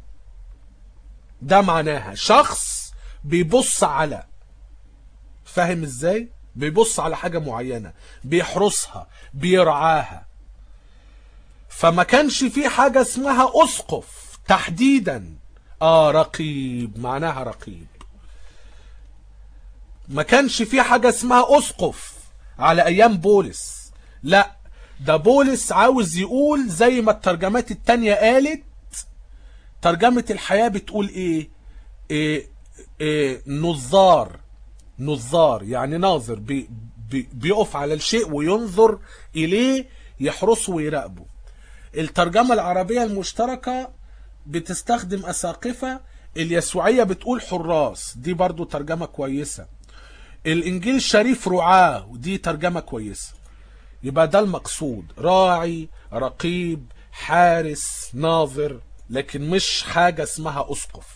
ده معناها شخص بيبص على فاهم ازاي بيبص على حاجة معينة بيحرسها بيرعاها فما كانش في حاجة اسمها اسقف تحديدا اه رقيب معناها رقيب ما كانش في حاجة اسمها أسقف على أيام بولس لا ده بولس عاوز يقول زي ما الترجمات التانية قالت ترجمة الحياة بتقول ايه, إيه, إيه نظار نظار يعني ناظر بي بي بيقف على الشيء وينظر إليه يحرسه ويراقبه الترجمة العربية المشتركة بتستخدم أساقفة اليسوعية بتقول حراس دي برضو ترجمة كويسة الإنجيل الشريف رعاة ودي ترجمة كويسة يبقى ده المقصود راعي رقيب حارس ناظر لكن مش حاجة اسمها أسقف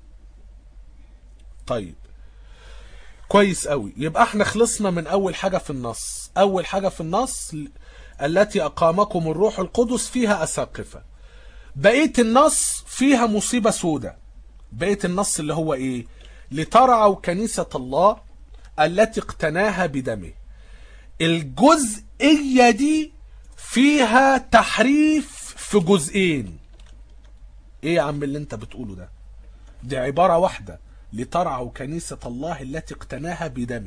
طيب كويس قوي يبقى احنا خلصنا من أول حاجة في النص أول حاجة في النص التي أقامكم الروح القدس فيها أساقفة بقية النص فيها مصيبة سودة بقية النص اللي هو ايه لترعوا كنيسة الله التي اقتناها بدمه الجزئية دي فيها تحريف في جزئين ايه يا عم اللي انت بتقوله ده دي عبارة واحدة لترعوا كنيسة الله التي اقتناها بدمه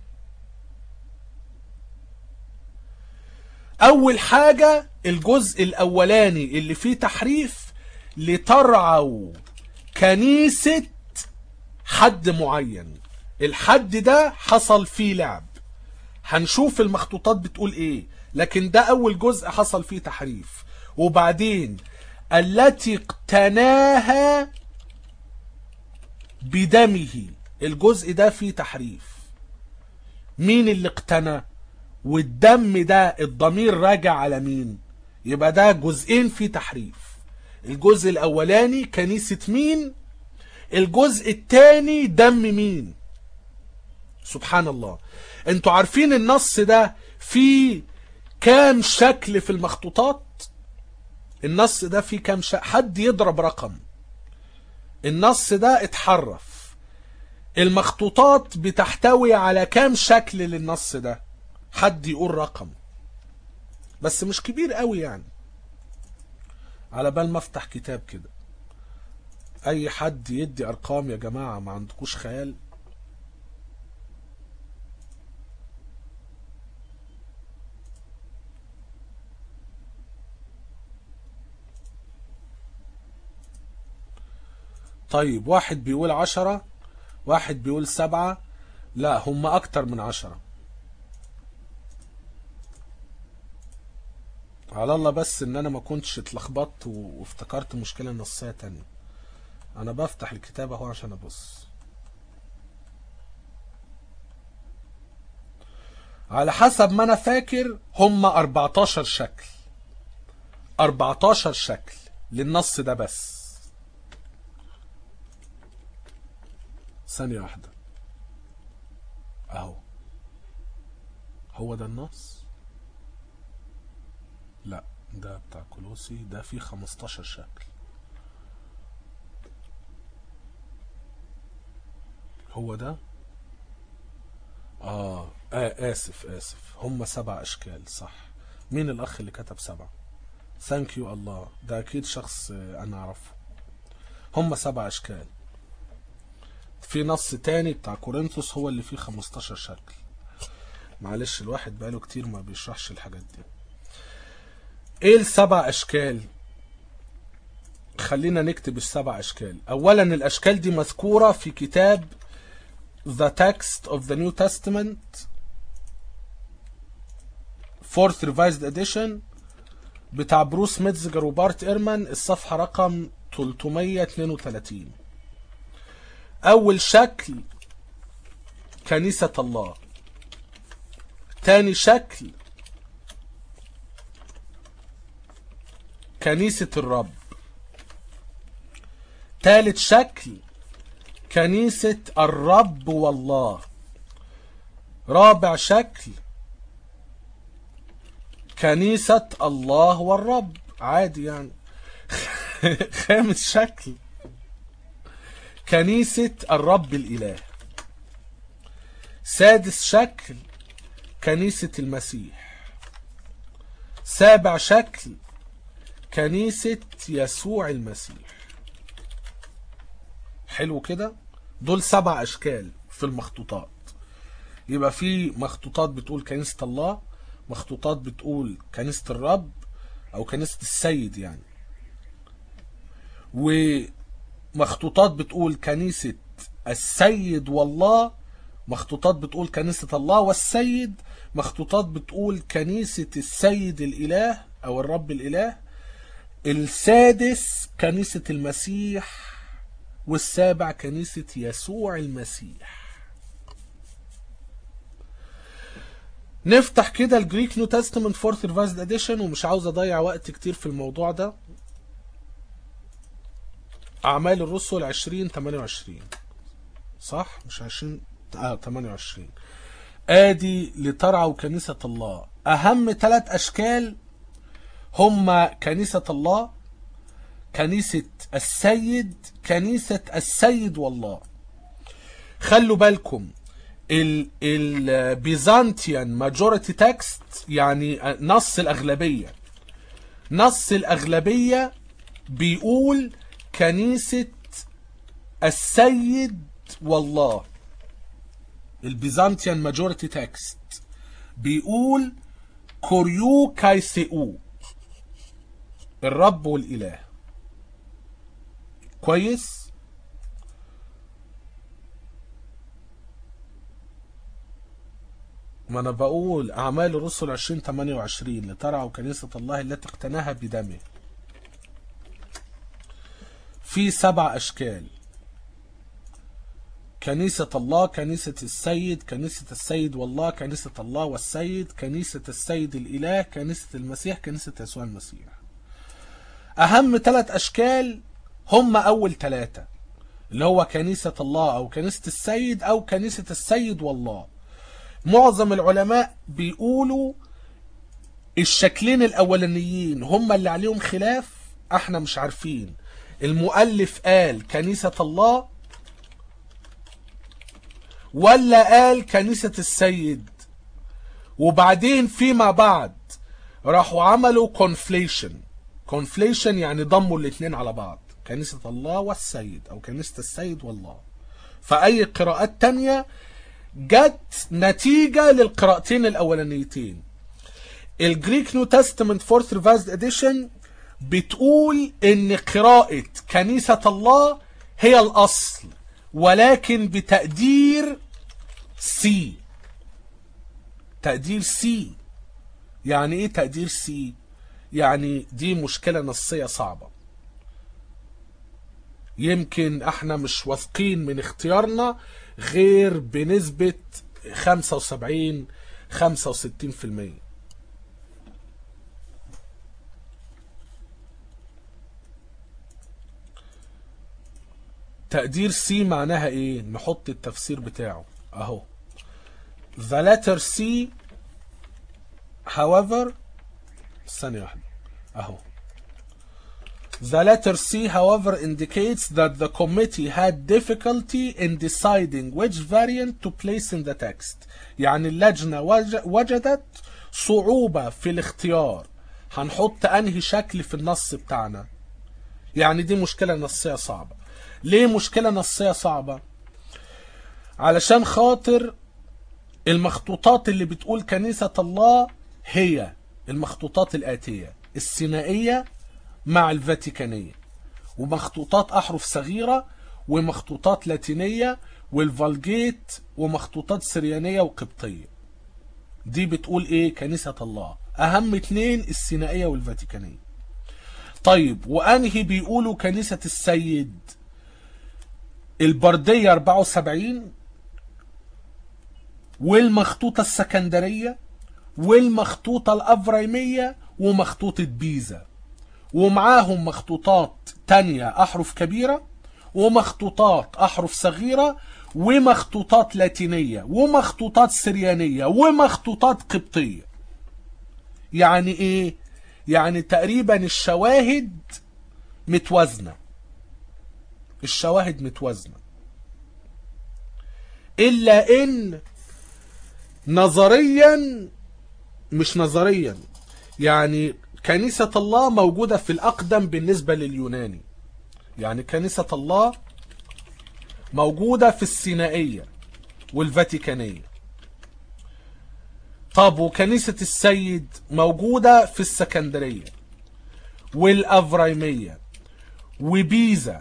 اول حاجة الجزء الاولاني اللي فيه تحريف لترعوا كنيسة حد معين الحد ده حصل فيه لعب هنشوف المخطوطات بتقول ايه لكن ده اول جزء حصل فيه تحريف وبعدين التي اقتناها بدمه الجزء ده فيه تحريف مين اللي اقتنى والدم ده الضمير راجع على مين يبقى ده جزئين فيه تحريف الجزء الاولاني كنيسة مين الجزء الثاني دم مين سبحان الله انتوا عارفين النص ده فيه كام شكل في المخطوطات النص ده فيه كام شكل حد يضرب رقم النص ده اتحرف المخطوطات بتحتوي على كام شكل للنص ده حد يقول رقم بس مش كبير قوي يعني على بال ما افتح كتاب كده اي حد يدي ارقام يا جماعة ما عندكوش خيال طيب واحد بيقول عشرة واحد بيقول سبعة لا هم اكتر من عشرة على الله بس ان انا ما كنتش اتلخبطت وافتكرت مشكلة نصية تانية انا بفتح الكتاب اهو عشان ابص على حسب ما انا فاكر هم 14 شكل 14 شكل للنص ده بس ثانية واحدة اهو هو ده النص لا ده بتاع كولوسي ده فيه 15 شكل هو ده آه. اه اسف اسف هم سبع اشكال صح مين الاخ اللي كتب سبعة ثانك يو الله ده اكيد شخص انا اعرفه هم سبع اشكال في نص تاني بتاع كورنثوس هو اللي فيه 15 شكل معلش الواحد بقاله كتير ما بيشرحش الحاجات دي ايه السبع اشكال خلينا نكتب السبع اشكال اولا الاشكال دي مذكورة في كتاب The Text of the New Testament Fourth Revised Edition بتاع بروس ميتزجر وبارت إيرمان الصفحة رقم 332 أول شكل كنيسة الله تاني شكل كنيسة الرب تالت شكل كنيسة الرب والله رابع شكل كنيسة الله والرب عادي يعني خامس شكل كنيسة الرب الإله سادس شكل كنيسة المسيح سابع شكل كنيسة يسوع المسيح حلو كده دول سبع أشكال في المخطوطات يبقى في مخطوطات بتقول كنيسة الله مخطوطات بتقول كنيسة الرب او كنيسة السيد يعني ومخطوطات بتقول كنيسة السيد والله مخطوطات بتقول كنيسة الله والسيد مخطوطات بتقول كنيسة السيد الإله أو الرب الإله السادس كنيسة المسيح والسابع كنيسة يسوع المسيح نفتح كده الجريك نيو تestament فورث ريفايزد اديشن ومش عاوز اضيع وقت كتير في الموضوع ده اعمال الرسل 20 28 صح مش 20 اه 28 ادي لترعوا كنيسة الله اهم ثلاث اشكال هما كنيسة الله كنيسة السيد كنيسة السيد والله خلوا بالكم البيزانتيان ماجوريتي تكست يعني نص الأغلبية نص الأغلبية بيقول كنيسة السيد والله البيزانتيان ماجوريتي تكست بيقول كوريو كايسيو الرب والإله كويس ما انا بقول اعمال الرسل 20 28 لترعوا كنيسة الله التي اقتناها بدمه في سبع اشكال كنيسة الله كنيسة السيد كنيسة السيد والله كنيسة الله والسيد كنيسة السيد الإله كنيسة المسيح كنيسة يسوع المسيح أهم ثلاث أشكال هم أول ثلاثة اللي هو كنيسة الله أو كنيسة السيد أو كنيسة السيد والله معظم العلماء بيقولوا الشكلين الأولانيين هم اللي عليهم خلاف احنا مش عارفين المؤلف قال كنيسة الله ولا قال كنيسة السيد وبعدين فيما بعد راحوا عملوا كونفليشن كونفليشن يعني ضموا الاثنين على بعض كنيسة الله والسيد او كنيسة السيد والله فأي قراءات تانية جت نتيجة للقراءتين الأولانيتين الجريك نيو تestament فورث ريفايزد اديشن بتقول ان قراءة كنيسة الله هي الأصل ولكن بتقدير سي تقدير سي يعني ايه تقدير سي يعني دي مشكلة نصية صعبة يمكن احنا مش واثقين من اختيارنا غير بنسبة 75 65% تقدير سي معناها ايه نحط التفسير بتاعه اهو the letter C however ثانية واحدة اهو The letter C, however, indicates that the committee had difficulty in deciding which variant to place in the text. يعني اللجنة وج- وجدت صعوبة في الاختيار. هنحط أنهي شكل في النص بتاعنا. يعني دي مشكلة نصية صعبة. ليه مشكلة نصية صعبة؟ علشان خاطر المخطوطات اللي بتقول كنيسة الله هي المخطوطات الآتية السينائية مع الفاتيكانية ومخطوطات أحرف صغيرة ومخطوطات لاتينية والفالجيت ومخطوطات سريانية وقبطية دي بتقول ايه كنيسة الله اهم اتنين السينائية والفاتيكانية طيب وانهي بيقولوا كنيسة السيد البردية 74 والمخطوطة السكندرية والمخطوطة الأفريمية ومخطوطة بيزا ومعاهم مخطوطات تانية أحرف كبيرة ومخطوطات أحرف صغيرة ومخطوطات لاتينية ومخطوطات سريانية ومخطوطات قبطية يعني إيه؟ يعني تقريبا الشواهد متوازنة الشواهد متوازنة إلا إن نظريا مش نظريا يعني كنيسة الله موجودة في الأقدم بالنسبة لليوناني يعني كنيسة الله موجودة في السينائية والفاتيكانية طب وكنيسة السيد موجودة في السكندرية والأفرايمية وبيزا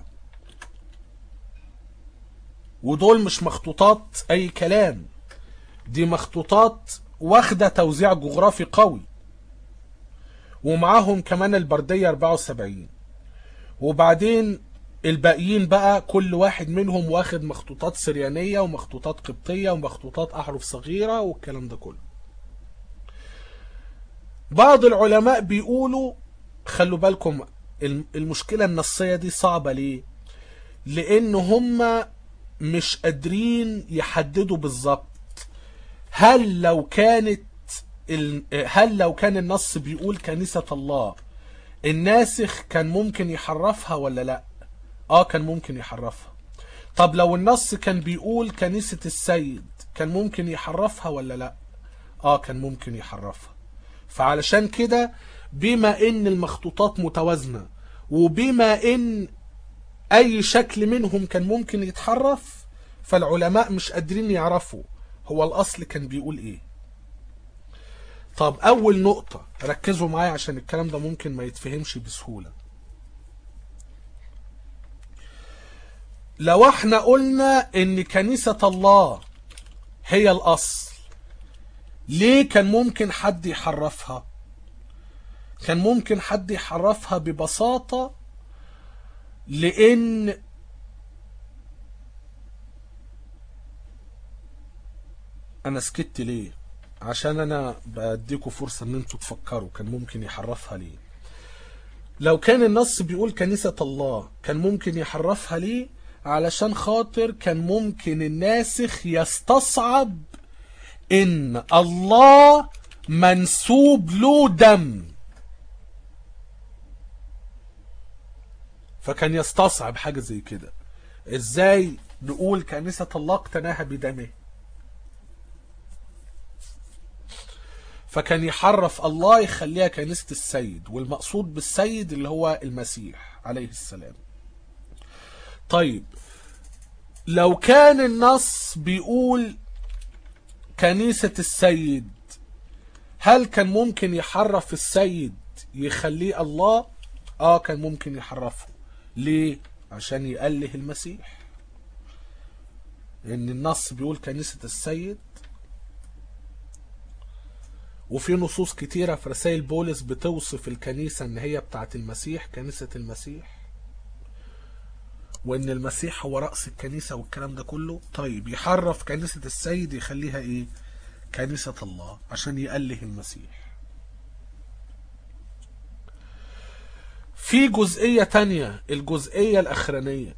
ودول مش مخطوطات أي كلام دي مخطوطات واخدة توزيع جغرافي قوي ومعاهم كمان البردية 74 وبعدين الباقيين بقى كل واحد منهم واخد مخطوطات سريانية ومخطوطات قبطية ومخطوطات أحرف صغيرة والكلام ده كله بعض العلماء بيقولوا خلوا بالكم المشكلة النصية دي صعبة ليه لان هم مش قادرين يحددوا بالظبط هل لو كانت ال... هل لو كان النص بيقول كنيسة الله الناسخ كان ممكن يحرفها ولا لا اه كان ممكن يحرفها طب لو النص كان بيقول كنيسة السيد كان ممكن يحرفها ولا لا اه كان ممكن يحرفها فعلشان كده بما ان المخطوطات متوازنة وبما ان اي شكل منهم كان ممكن يتحرف فالعلماء مش قادرين يعرفوا هو الاصل كان بيقول ايه طب اول نقطة ركزوا معايا عشان الكلام ده ممكن ما يتفهمش بسهولة لو احنا قلنا ان كنيسة الله هي الاصل ليه كان ممكن حد يحرفها كان ممكن حد يحرفها ببساطة لان انا سكت ليه عشان انا بديكوا فرصة ان انتوا تفكروا كان ممكن يحرفها ليه لو كان النص بيقول كنيسة الله كان ممكن يحرفها ليه علشان خاطر كان ممكن الناسخ يستصعب ان الله منسوب له دم فكان يستصعب حاجة زي كده ازاي نقول كنيسة الله اقتناها بدمه فكان يحرف الله يخليها كنيسة السيد والمقصود بالسيد اللي هو المسيح عليه السلام طيب لو كان النص بيقول كنيسة السيد هل كان ممكن يحرف السيد يخليه الله اه كان ممكن يحرفه ليه عشان يأله المسيح ان النص بيقول كنيسة السيد وفي نصوص كتيرة في رسائل بولس بتوصف الكنيسة ان هي بتاعت المسيح كنيسة المسيح وان المسيح هو رأس الكنيسة والكلام ده كله طيب يحرف كنيسة السيد يخليها ايه كنيسة الله عشان يأله المسيح في جزئية تانية الجزئية الأخرانية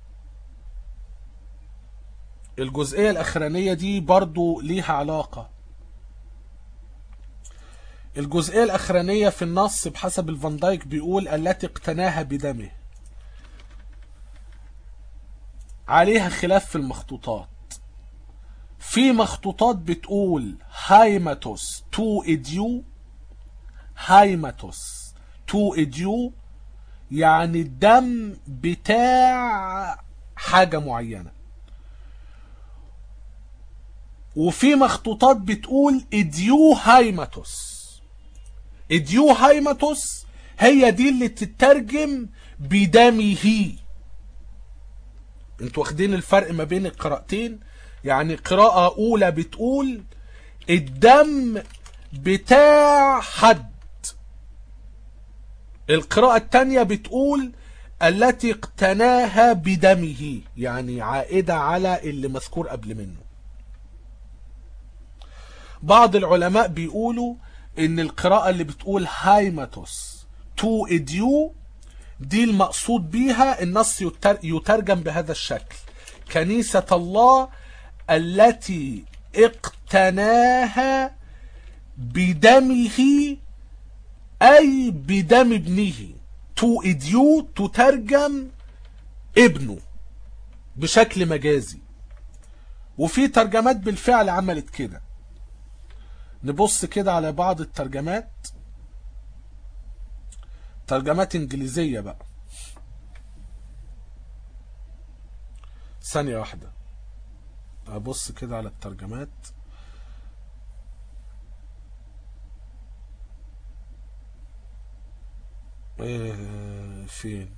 الجزئية الأخرانية دي برضو ليها علاقة الجزئية الأخرانية في النص بحسب الفان دايك بيقول التي اقتناها بدمه عليها خلاف في المخطوطات في مخطوطات بتقول هايماتوس تو اديو هايماتوس تو اديو يعني الدم بتاع حاجة معينة وفي مخطوطات بتقول اديو هايماتوس اديو هايماتوس هي دي اللي تترجم بدمه انتوا واخدين الفرق ما بين القراءتين يعني قراءة أولى بتقول الدم بتاع حد القراءة التانية بتقول التي اقتناها بدمه يعني عائدة على اللي مذكور قبل منه بعض العلماء بيقولوا ان القراءة اللي بتقول هايماتوس تو اديو دي المقصود بيها النص يترجم بهذا الشكل كنيسة الله التي اقتناها بدمه أي بدم ابنه تو اديو تترجم ابنه بشكل مجازي وفي ترجمات بالفعل عملت كده نبص كده على بعض الترجمات ترجمات انجليزية بقى ثانية واحدة ابص كده على الترجمات آه، فين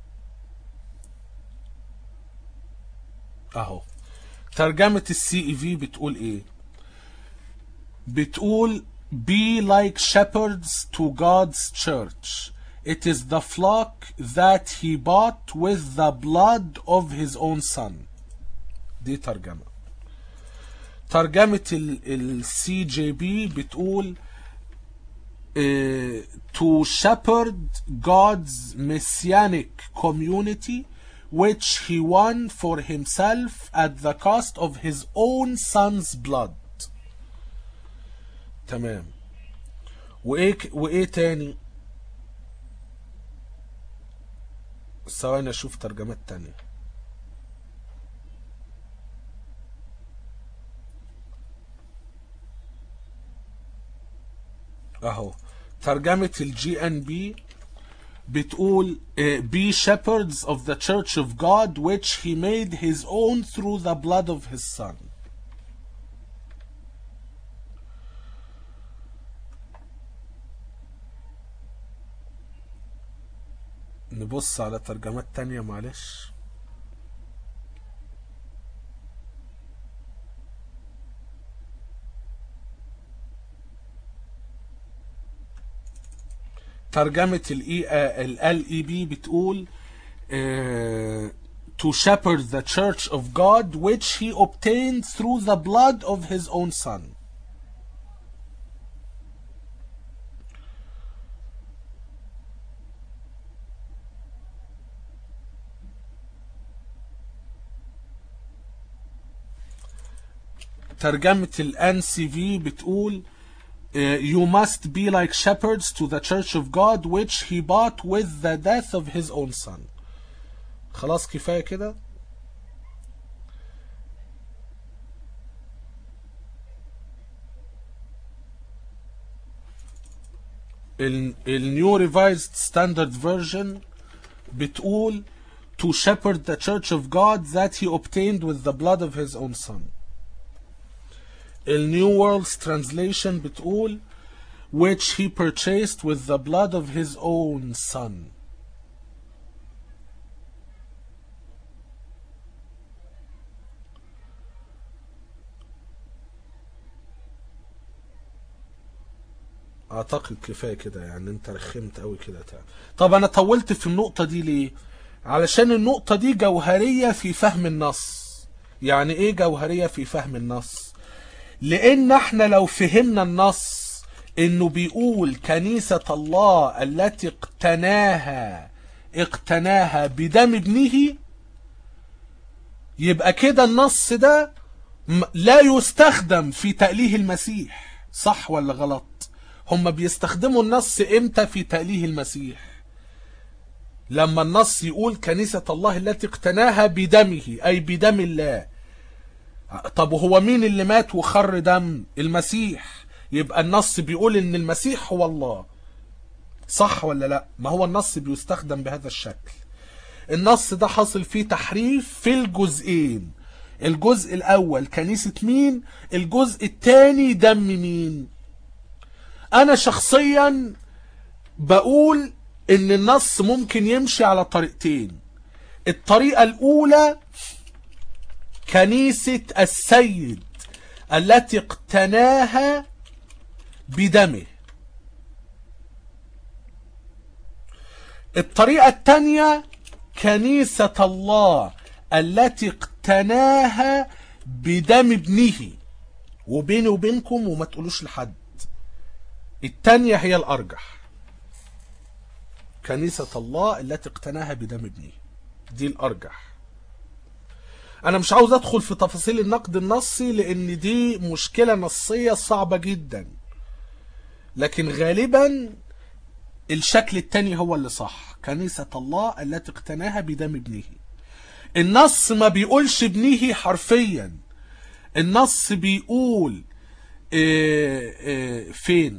اهو ترجمة السي اي في بتقول ايه بتقول be like shepherds to God's church it is the flock that he bought with the blood of his own son دي ترجمة ترجمة السي جي بي بتقول uh, to shepherd God's messianic community which he won for himself at the cost of his own son's blood تمام وايه ك- وايه تاني ثواني اشوف ترجمات تانية اهو ترجمة الجي ان بي بتقول uh, be shepherds of the church of God which he made his own through the blood of his son نبص على ترجمات تانية معلش ترجمة ال اي بي بتقول آه، to shepherd the church of God which he obtained through the blood of his own son ترجمة ال NCV بتقول uh, you must be like shepherds to the church of God which he bought with the death of his own son خلاص كفاية كده ال ال New Revised Standard Version بتقول to shepherd the church of God that he obtained with the blood of his own son ال New World's Translation بتقول which he purchased with the blood of his own son اعتقد كفايه كده يعني انت رخمت قوي كده تعب. طب انا طولت في النقطه دي ليه علشان النقطه دي جوهريه في فهم النص يعني ايه جوهريه في فهم النص لان احنا لو فهمنا النص انه بيقول كنيسه الله التي اقتناها اقتناها بدم ابنه يبقى كده النص ده م- لا يستخدم في تأليه المسيح صح ولا غلط هم بيستخدموا النص امتى في تأليه المسيح لما النص يقول كنيسة الله التي اقتناها بدمه أي بدم الله طب وهو مين اللي مات وخر دم المسيح يبقى النص بيقول ان المسيح هو الله صح ولا لا ما هو النص بيستخدم بهذا الشكل النص ده حاصل فيه تحريف في الجزئين الجزء الاول كنيسة مين الجزء الثاني دم مين انا شخصيا بقول ان النص ممكن يمشي على طريقتين الطريقة الاولى كنيسة السيد التي اقتناها بدمه الطريقة الثانية كنيسة الله التي اقتناها بدم ابنه وبيني وبينكم وما تقولوش لحد التانية هي الأرجح كنيسة الله التي اقتناها بدم ابنه دي الأرجح أنا مش عاوز أدخل في تفاصيل النقد النصي لأن دي مشكلة نصية صعبة جدا لكن غالبا الشكل التاني هو اللي صح كنيسة الله التي اقتناها بدم ابنه النص ما بيقولش ابنه حرفيا النص بيقول اه اه فين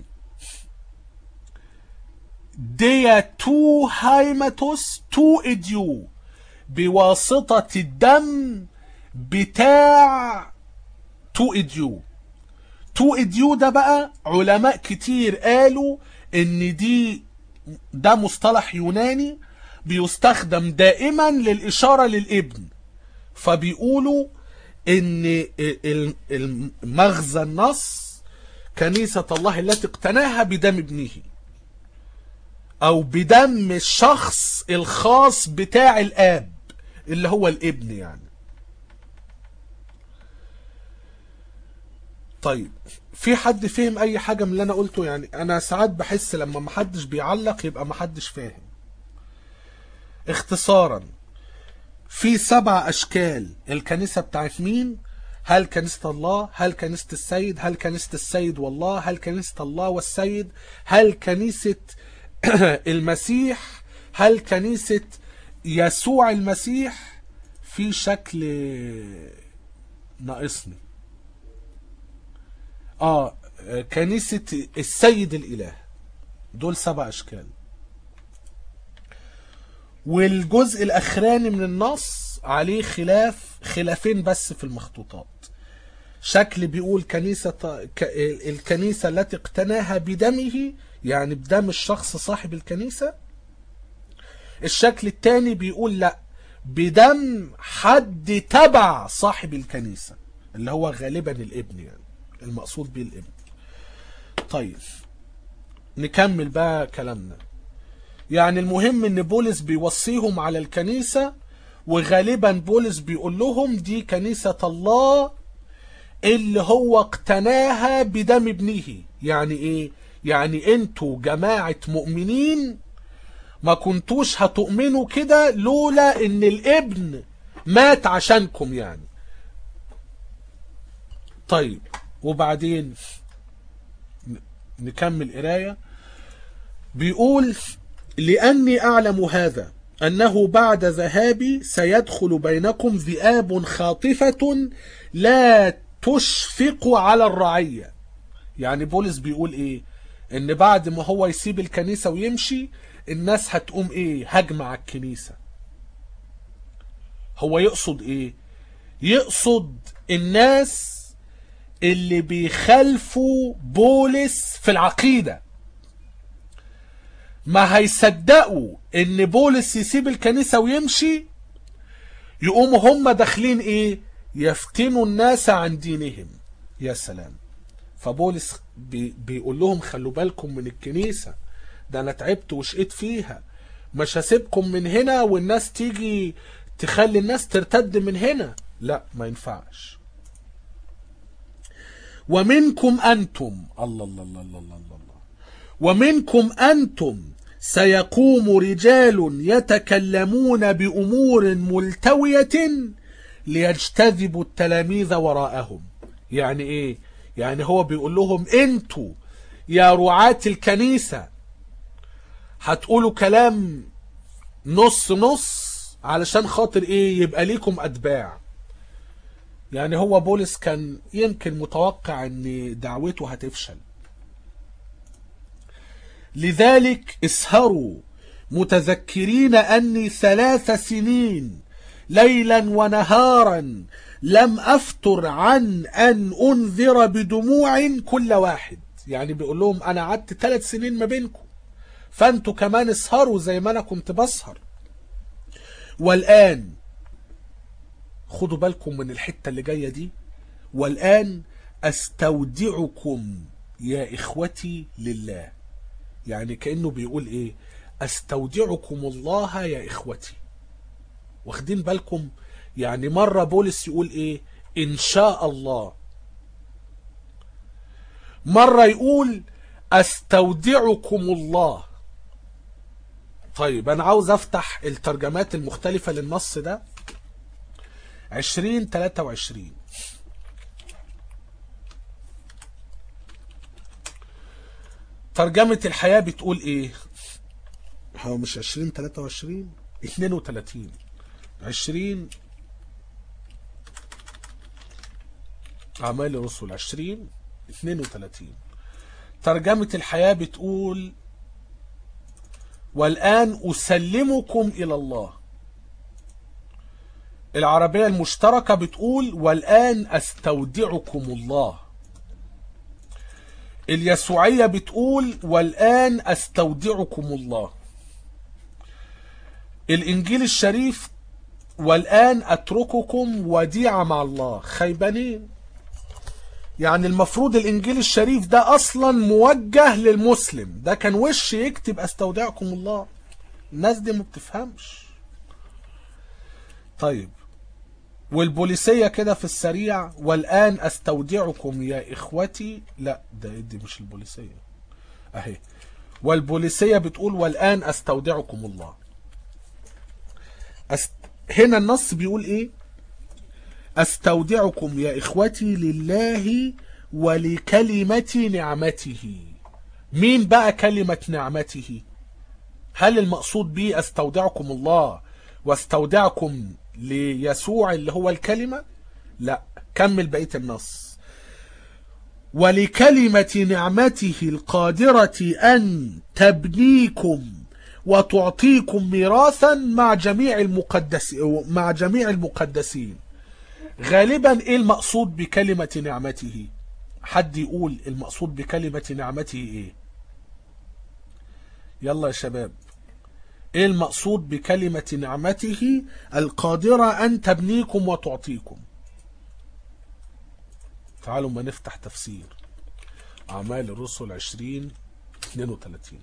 ديا تو هايماتوس تو اديو بواسطة الدم بتاع تو اديو تو اديو ده بقى علماء كتير قالوا ان دي ده مصطلح يوناني بيستخدم دائما للإشارة للابن فبيقولوا ان ال- ال- مغزى النص كنيسة الله التي اقتناها بدم ابنه او بدم الشخص الخاص بتاع الاب اللي هو الابن يعني طيب في حد فهم اي حاجة من اللي انا قلته يعني انا ساعات بحس لما محدش بيعلق يبقى محدش فاهم اختصارا في سبع اشكال الكنيسة بتاعت مين هل كنيسة الله هل كنيسة السيد هل كنيسة السيد والله هل كنيسة الله والسيد هل كنيسة المسيح هل كنيسة يسوع المسيح في شكل ناقصني اه كنيسة السيد الاله دول سبع اشكال والجزء الاخراني من النص عليه خلاف خلافين بس في المخطوطات شكل بيقول كنيسة ك- الكنيسة التي اقتناها بدمه يعني بدم الشخص صاحب الكنيسة الشكل التاني بيقول لا بدم حد تبع صاحب الكنيسة اللي هو غالبا الابن يعني المقصود بيه الابن طيب نكمل بقى كلامنا يعني المهم ان بولس بيوصيهم على الكنيسة وغالبا بولس بيقول لهم دي كنيسة الله اللي هو اقتناها بدم ابنه يعني ايه يعني انتوا جماعة مؤمنين ما كنتوش هتؤمنوا كده لولا ان الابن مات عشانكم يعني طيب وبعدين ن- نكمل قرايه بيقول لأني أعلم هذا أنه بعد ذهابي سيدخل بينكم ذئاب خاطفة لا تشفق على الرعية يعني بولس بيقول إيه إن بعد ما هو يسيب الكنيسة ويمشي الناس هتقوم إيه هجمة على الكنيسة هو يقصد إيه يقصد الناس اللي بيخالفوا بولس في العقيده ما هيصدقوا ان بولس يسيب الكنيسة ويمشي يقوموا هم داخلين ايه يفتنوا الناس عن دينهم يا سلام فبولس بي بيقول لهم خلوا بالكم من الكنيسة ده انا تعبت وشقيت فيها مش هسيبكم من هنا والناس تيجي تخلي الناس ترتد من هنا لا ما ينفعش ومنكم انتم الله الله الله الله الله, الله. ومنكم أنتم سيقوم رجال يتكلمون بأمور ملتوية ليجتذبوا التلاميذ وراءهم يعني ايه يعني هو بيقول لهم انتوا يا رعاة الكنيسة هتقولوا كلام نص نص علشان خاطر ايه يبقى ليكم اتباع يعني هو بولس كان يمكن متوقع ان دعوته هتفشل لذلك اسهروا متذكرين أني ثلاث سنين ليلا ونهارا لم أفتر عن أن أنذر بدموع كل واحد يعني بيقول لهم أنا قعدت ثلاث سنين ما بينكم فأنتوا كمان اسهروا زي ما أنا كنت بسهر والآن خدوا بالكم من الحتة اللي جاية دي والآن أستودعكم يا إخوتي لله يعني كأنه بيقول ايه استودعكم الله يا اخوتي واخدين بالكم يعني مرة بولس يقول ايه ان شاء الله مرة يقول استودعكم الله طيب انا عاوز افتح الترجمات المختلفة للنص ده عشرين تلاتة وعشرين ترجمة الحياة بتقول ايه هو مش عشرين تلاتة وعشرين اتنين وتلاتين عشرين أعمال الرسل عشرين اتنين وتلاتين ترجمة الحياة بتقول والآن أسلمكم إلى الله العربية المشتركة بتقول والآن أستودعكم الله اليسوعية بتقول والآن أستودعكم الله الإنجيل الشريف والآن أترككم وديعة مع الله خيبانين يعني المفروض الإنجيل الشريف ده أصلا موجه للمسلم ده كان وش يكتب أستودعكم الله الناس دي ما بتفهمش طيب والبوليسية كده في السريع والآن أستودعكم يا إخوتي لا ده دي مش البوليسية أهي والبوليسية بتقول والآن أستودعكم الله أست... هنا النص بيقول إيه أستودعكم يا إخوتي لله ولكلمة نعمته مين بقى كلمة نعمته هل المقصود به أستودعكم الله واستودعكم ليسوع اللي هو الكلمة لا كمل بقية النص ولكلمة نعمته القادرة أن تبنيكم وتعطيكم ميراثا مع جميع المقدس مع جميع المقدسين غالبا ايه المقصود بكلمة نعمته حد يقول المقصود بكلمة نعمته ايه يلا يا شباب ايه المقصود بكلمة نعمته القادرة ان تبنيكم وتعطيكم تعالوا ما نفتح تفسير اعمال الرسل 20 32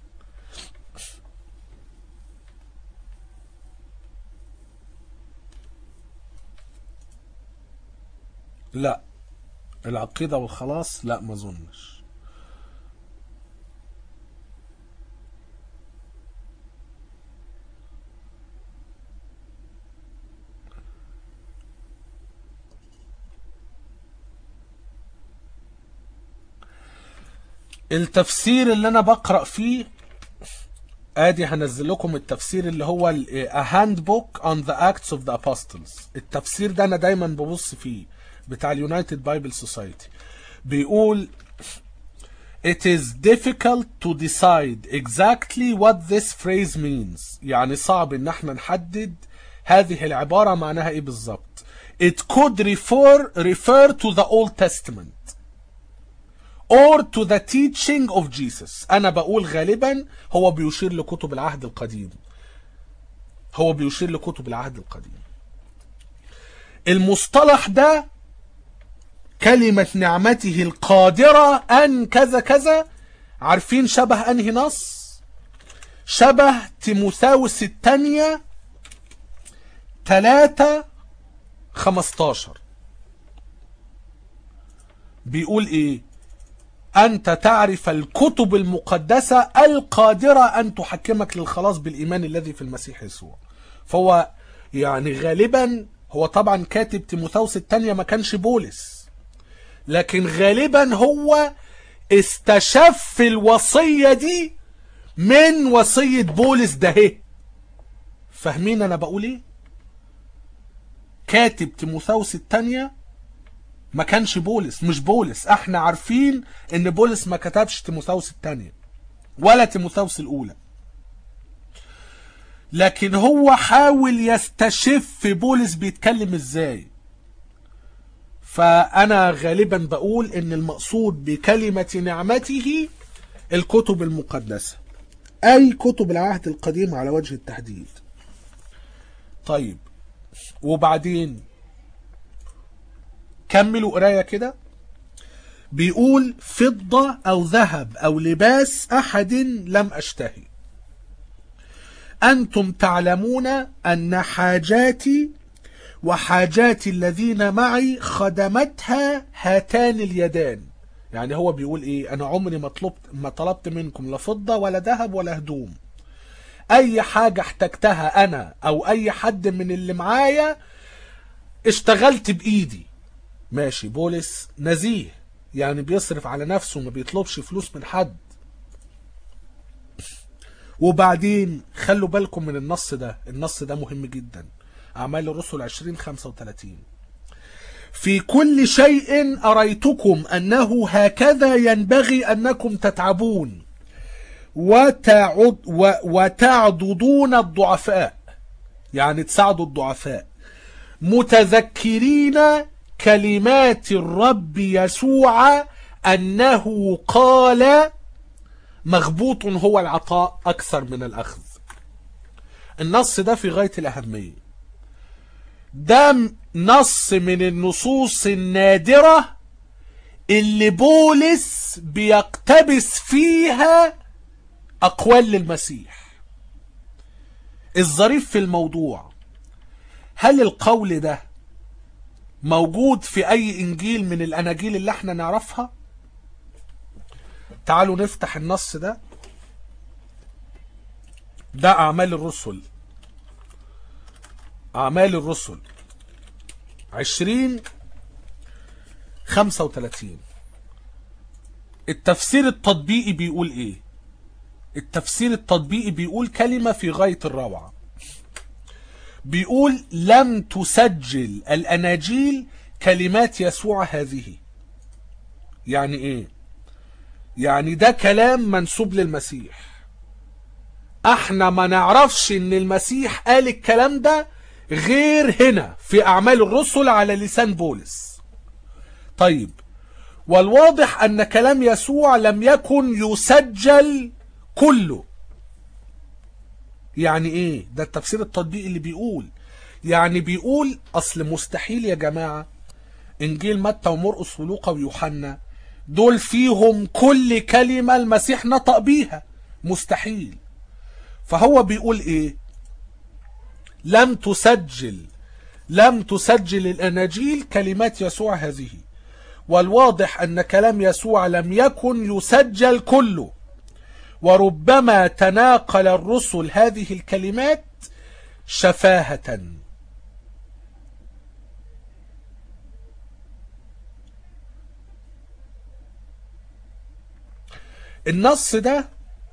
لا العقيدة والخلاص لا ما اظنش التفسير اللي انا بقرأ فيه ادي هنزل لكم التفسير اللي هو ال- A Handbook on the Acts of the Apostles التفسير ده انا دايما ببص فيه بتاع اليونايتد بايبل سوسايتي بيقول It is difficult to decide exactly what this phrase means يعني صعب ان احنا نحدد هذه العبارة معناها ايه بالظبط It could refer refer to the Old Testament or to the teaching of Jesus انا بقول غالبا هو بيشير لكتب العهد القديم هو بيشير لكتب العهد القديم المصطلح ده كلمة نعمته القادرة أن كذا كذا عارفين شبه أنهي نص شبه تيموثاوس الثانية تلاتة خمستاشر بيقول ايه أنت تعرف الكتب المقدسة القادرة أن تحكمك للخلاص بالإيمان الذي في المسيح يسوع فهو يعني غالبا هو طبعا كاتب تيموثاوس الثانية ما كانش بولس لكن غالبا هو استشف الوصية دي من وصية بولس ده هي فاهمين أنا بقول إيه؟ كاتب تيموثاوس الثانية ما كانش بولس مش بولس احنا عارفين ان بولس ما كتبش تيموثاوس الثانية ولا تيموثاوس الاولى لكن هو حاول يستشف بولس بيتكلم ازاي فانا غالبا بقول ان المقصود بكلمة نعمته الكتب المقدسة اي كتب العهد القديم على وجه التحديد طيب وبعدين كملوا قرايه كده بيقول فضة أو ذهب أو لباس أحد لم أشتهي أنتم تعلمون أن حاجاتي وحاجات الذين معي خدمتها هاتان اليدان يعني هو بيقول ايه انا عمري ما طلبت ما طلبت منكم لا فضة ولا ذهب ولا هدوم اي حاجة احتجتها انا او اي حد من اللي معايا اشتغلت بايدي ماشي بولس نزيه يعني بيصرف على نفسه ما بيطلبش فلوس من حد وبعدين خلوا بالكم من النص ده النص ده مهم جدا أعمال الرسل 20 35 في كل شيء أريتكم أنه هكذا ينبغي أنكم تتعبون وتعد و وتعضدون الضعفاء يعني تساعدوا الضعفاء متذكرين كلمات الرب يسوع أنه قال مغبوط هو العطاء أكثر من الأخذ النص ده في غاية الأهمية ده نص من النصوص النادرة اللي بولس بيقتبس فيها أقوال للمسيح الظريف في الموضوع هل القول ده موجود في أي إنجيل من الأناجيل اللي احنا نعرفها تعالوا نفتح النص ده ده أعمال الرسل أعمال الرسل عشرين خمسة وتلاتين التفسير التطبيقي بيقول ايه التفسير التطبيقي بيقول كلمة في غاية الروعة بيقول لم تسجل الأناجيل كلمات يسوع هذه يعني ايه يعني ده كلام منسوب للمسيح احنا ما نعرفش ان المسيح قال الكلام ده غير هنا في اعمال الرسل على لسان بولس طيب والواضح ان كلام يسوع لم يكن يسجل كله يعني ايه ده التفسير التطبيقي اللي بيقول يعني بيقول اصل مستحيل يا جماعة انجيل متى ومرقس ولوقا ويوحنا دول فيهم كل كلمة المسيح نطق بيها مستحيل فهو بيقول ايه لم تسجل لم تسجل الاناجيل كلمات يسوع هذه والواضح ان كلام يسوع لم يكن يسجل كله وربما تناقل الرسل هذه الكلمات شفاهة النص ده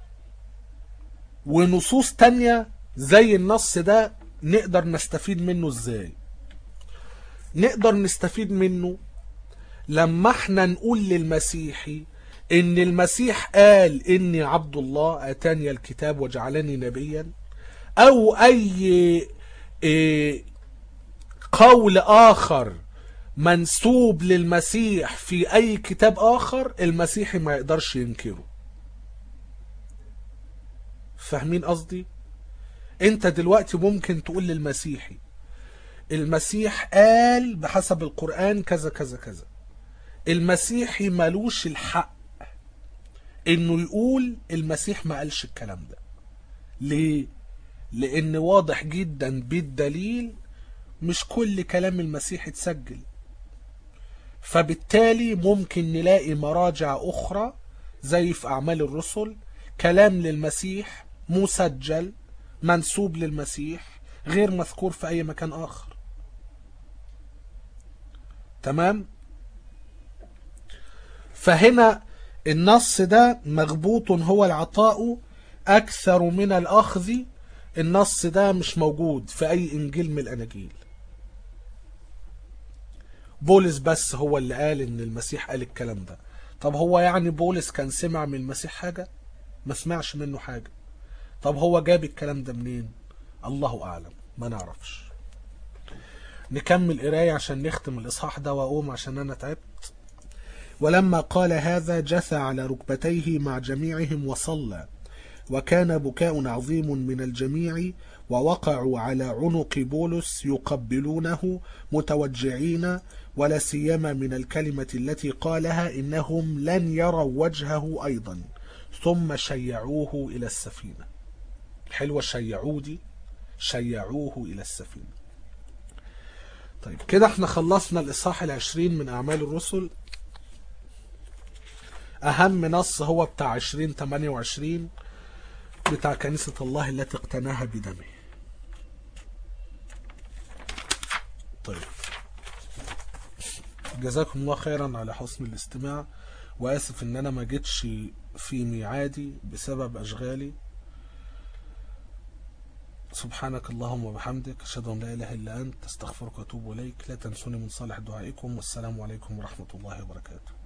ونصوص تانية زي النص ده نقدر نستفيد منه ازاي نقدر نستفيد منه لما احنا نقول للمسيحي ان المسيح قال اني عبد الله اتاني الكتاب وجعلني نبيا او اي إيه قول اخر منسوب للمسيح في اي كتاب اخر المسيحي ما يقدرش ينكره فاهمين قصدي انت دلوقتي ممكن تقول للمسيحي المسيح قال بحسب القرآن كذا كذا كذا المسيحي ملوش الحق انه يقول المسيح ما قالش الكلام ده ليه لان واضح جدا بالدليل مش كل كلام المسيح اتسجل فبالتالي ممكن نلاقي مراجع اخرى زي في اعمال الرسل كلام للمسيح مسجل منسوب للمسيح غير مذكور في اي مكان اخر تمام فهنا النص ده مغبوط هو العطاء اكثر من الاخذ النص ده مش موجود في اي انجيل من الاناجيل بولس بس هو اللي قال ان المسيح قال الكلام ده طب هو يعني بولس كان سمع من المسيح حاجة ما سمعش منه حاجة طب هو جاب الكلام ده منين الله اعلم ما نعرفش نكمل قراية عشان نختم الاصحاح ده واقوم عشان انا تعبت ولما قال هذا جثى على ركبتيه مع جميعهم وصلى وكان بكاء عظيم من الجميع ووقعوا على عنق بولس يقبلونه متوجعين ولا سيما من الكلمة التي قالها إنهم لن يروا وجهه أيضا ثم شيعوه إلى السفينة حلوة شيعوه دي شيعوه إلى السفينة طيب كده احنا خلصنا الإصحاح العشرين من أعمال الرسل أهم نص هو بتاع عشرين تمانية وعشرين بتاع كنيسة الله التي اقتناها بدمه طيب جزاكم الله خيرا على حسن الاستماع وآسف إن أنا ما جيتش في ميعادي بسبب أشغالي سبحانك اللهم وبحمدك أشهد أن لا إله إلا أنت أستغفرك وأتوب إليك لا تنسوني من صالح دعائكم والسلام عليكم ورحمة الله وبركاته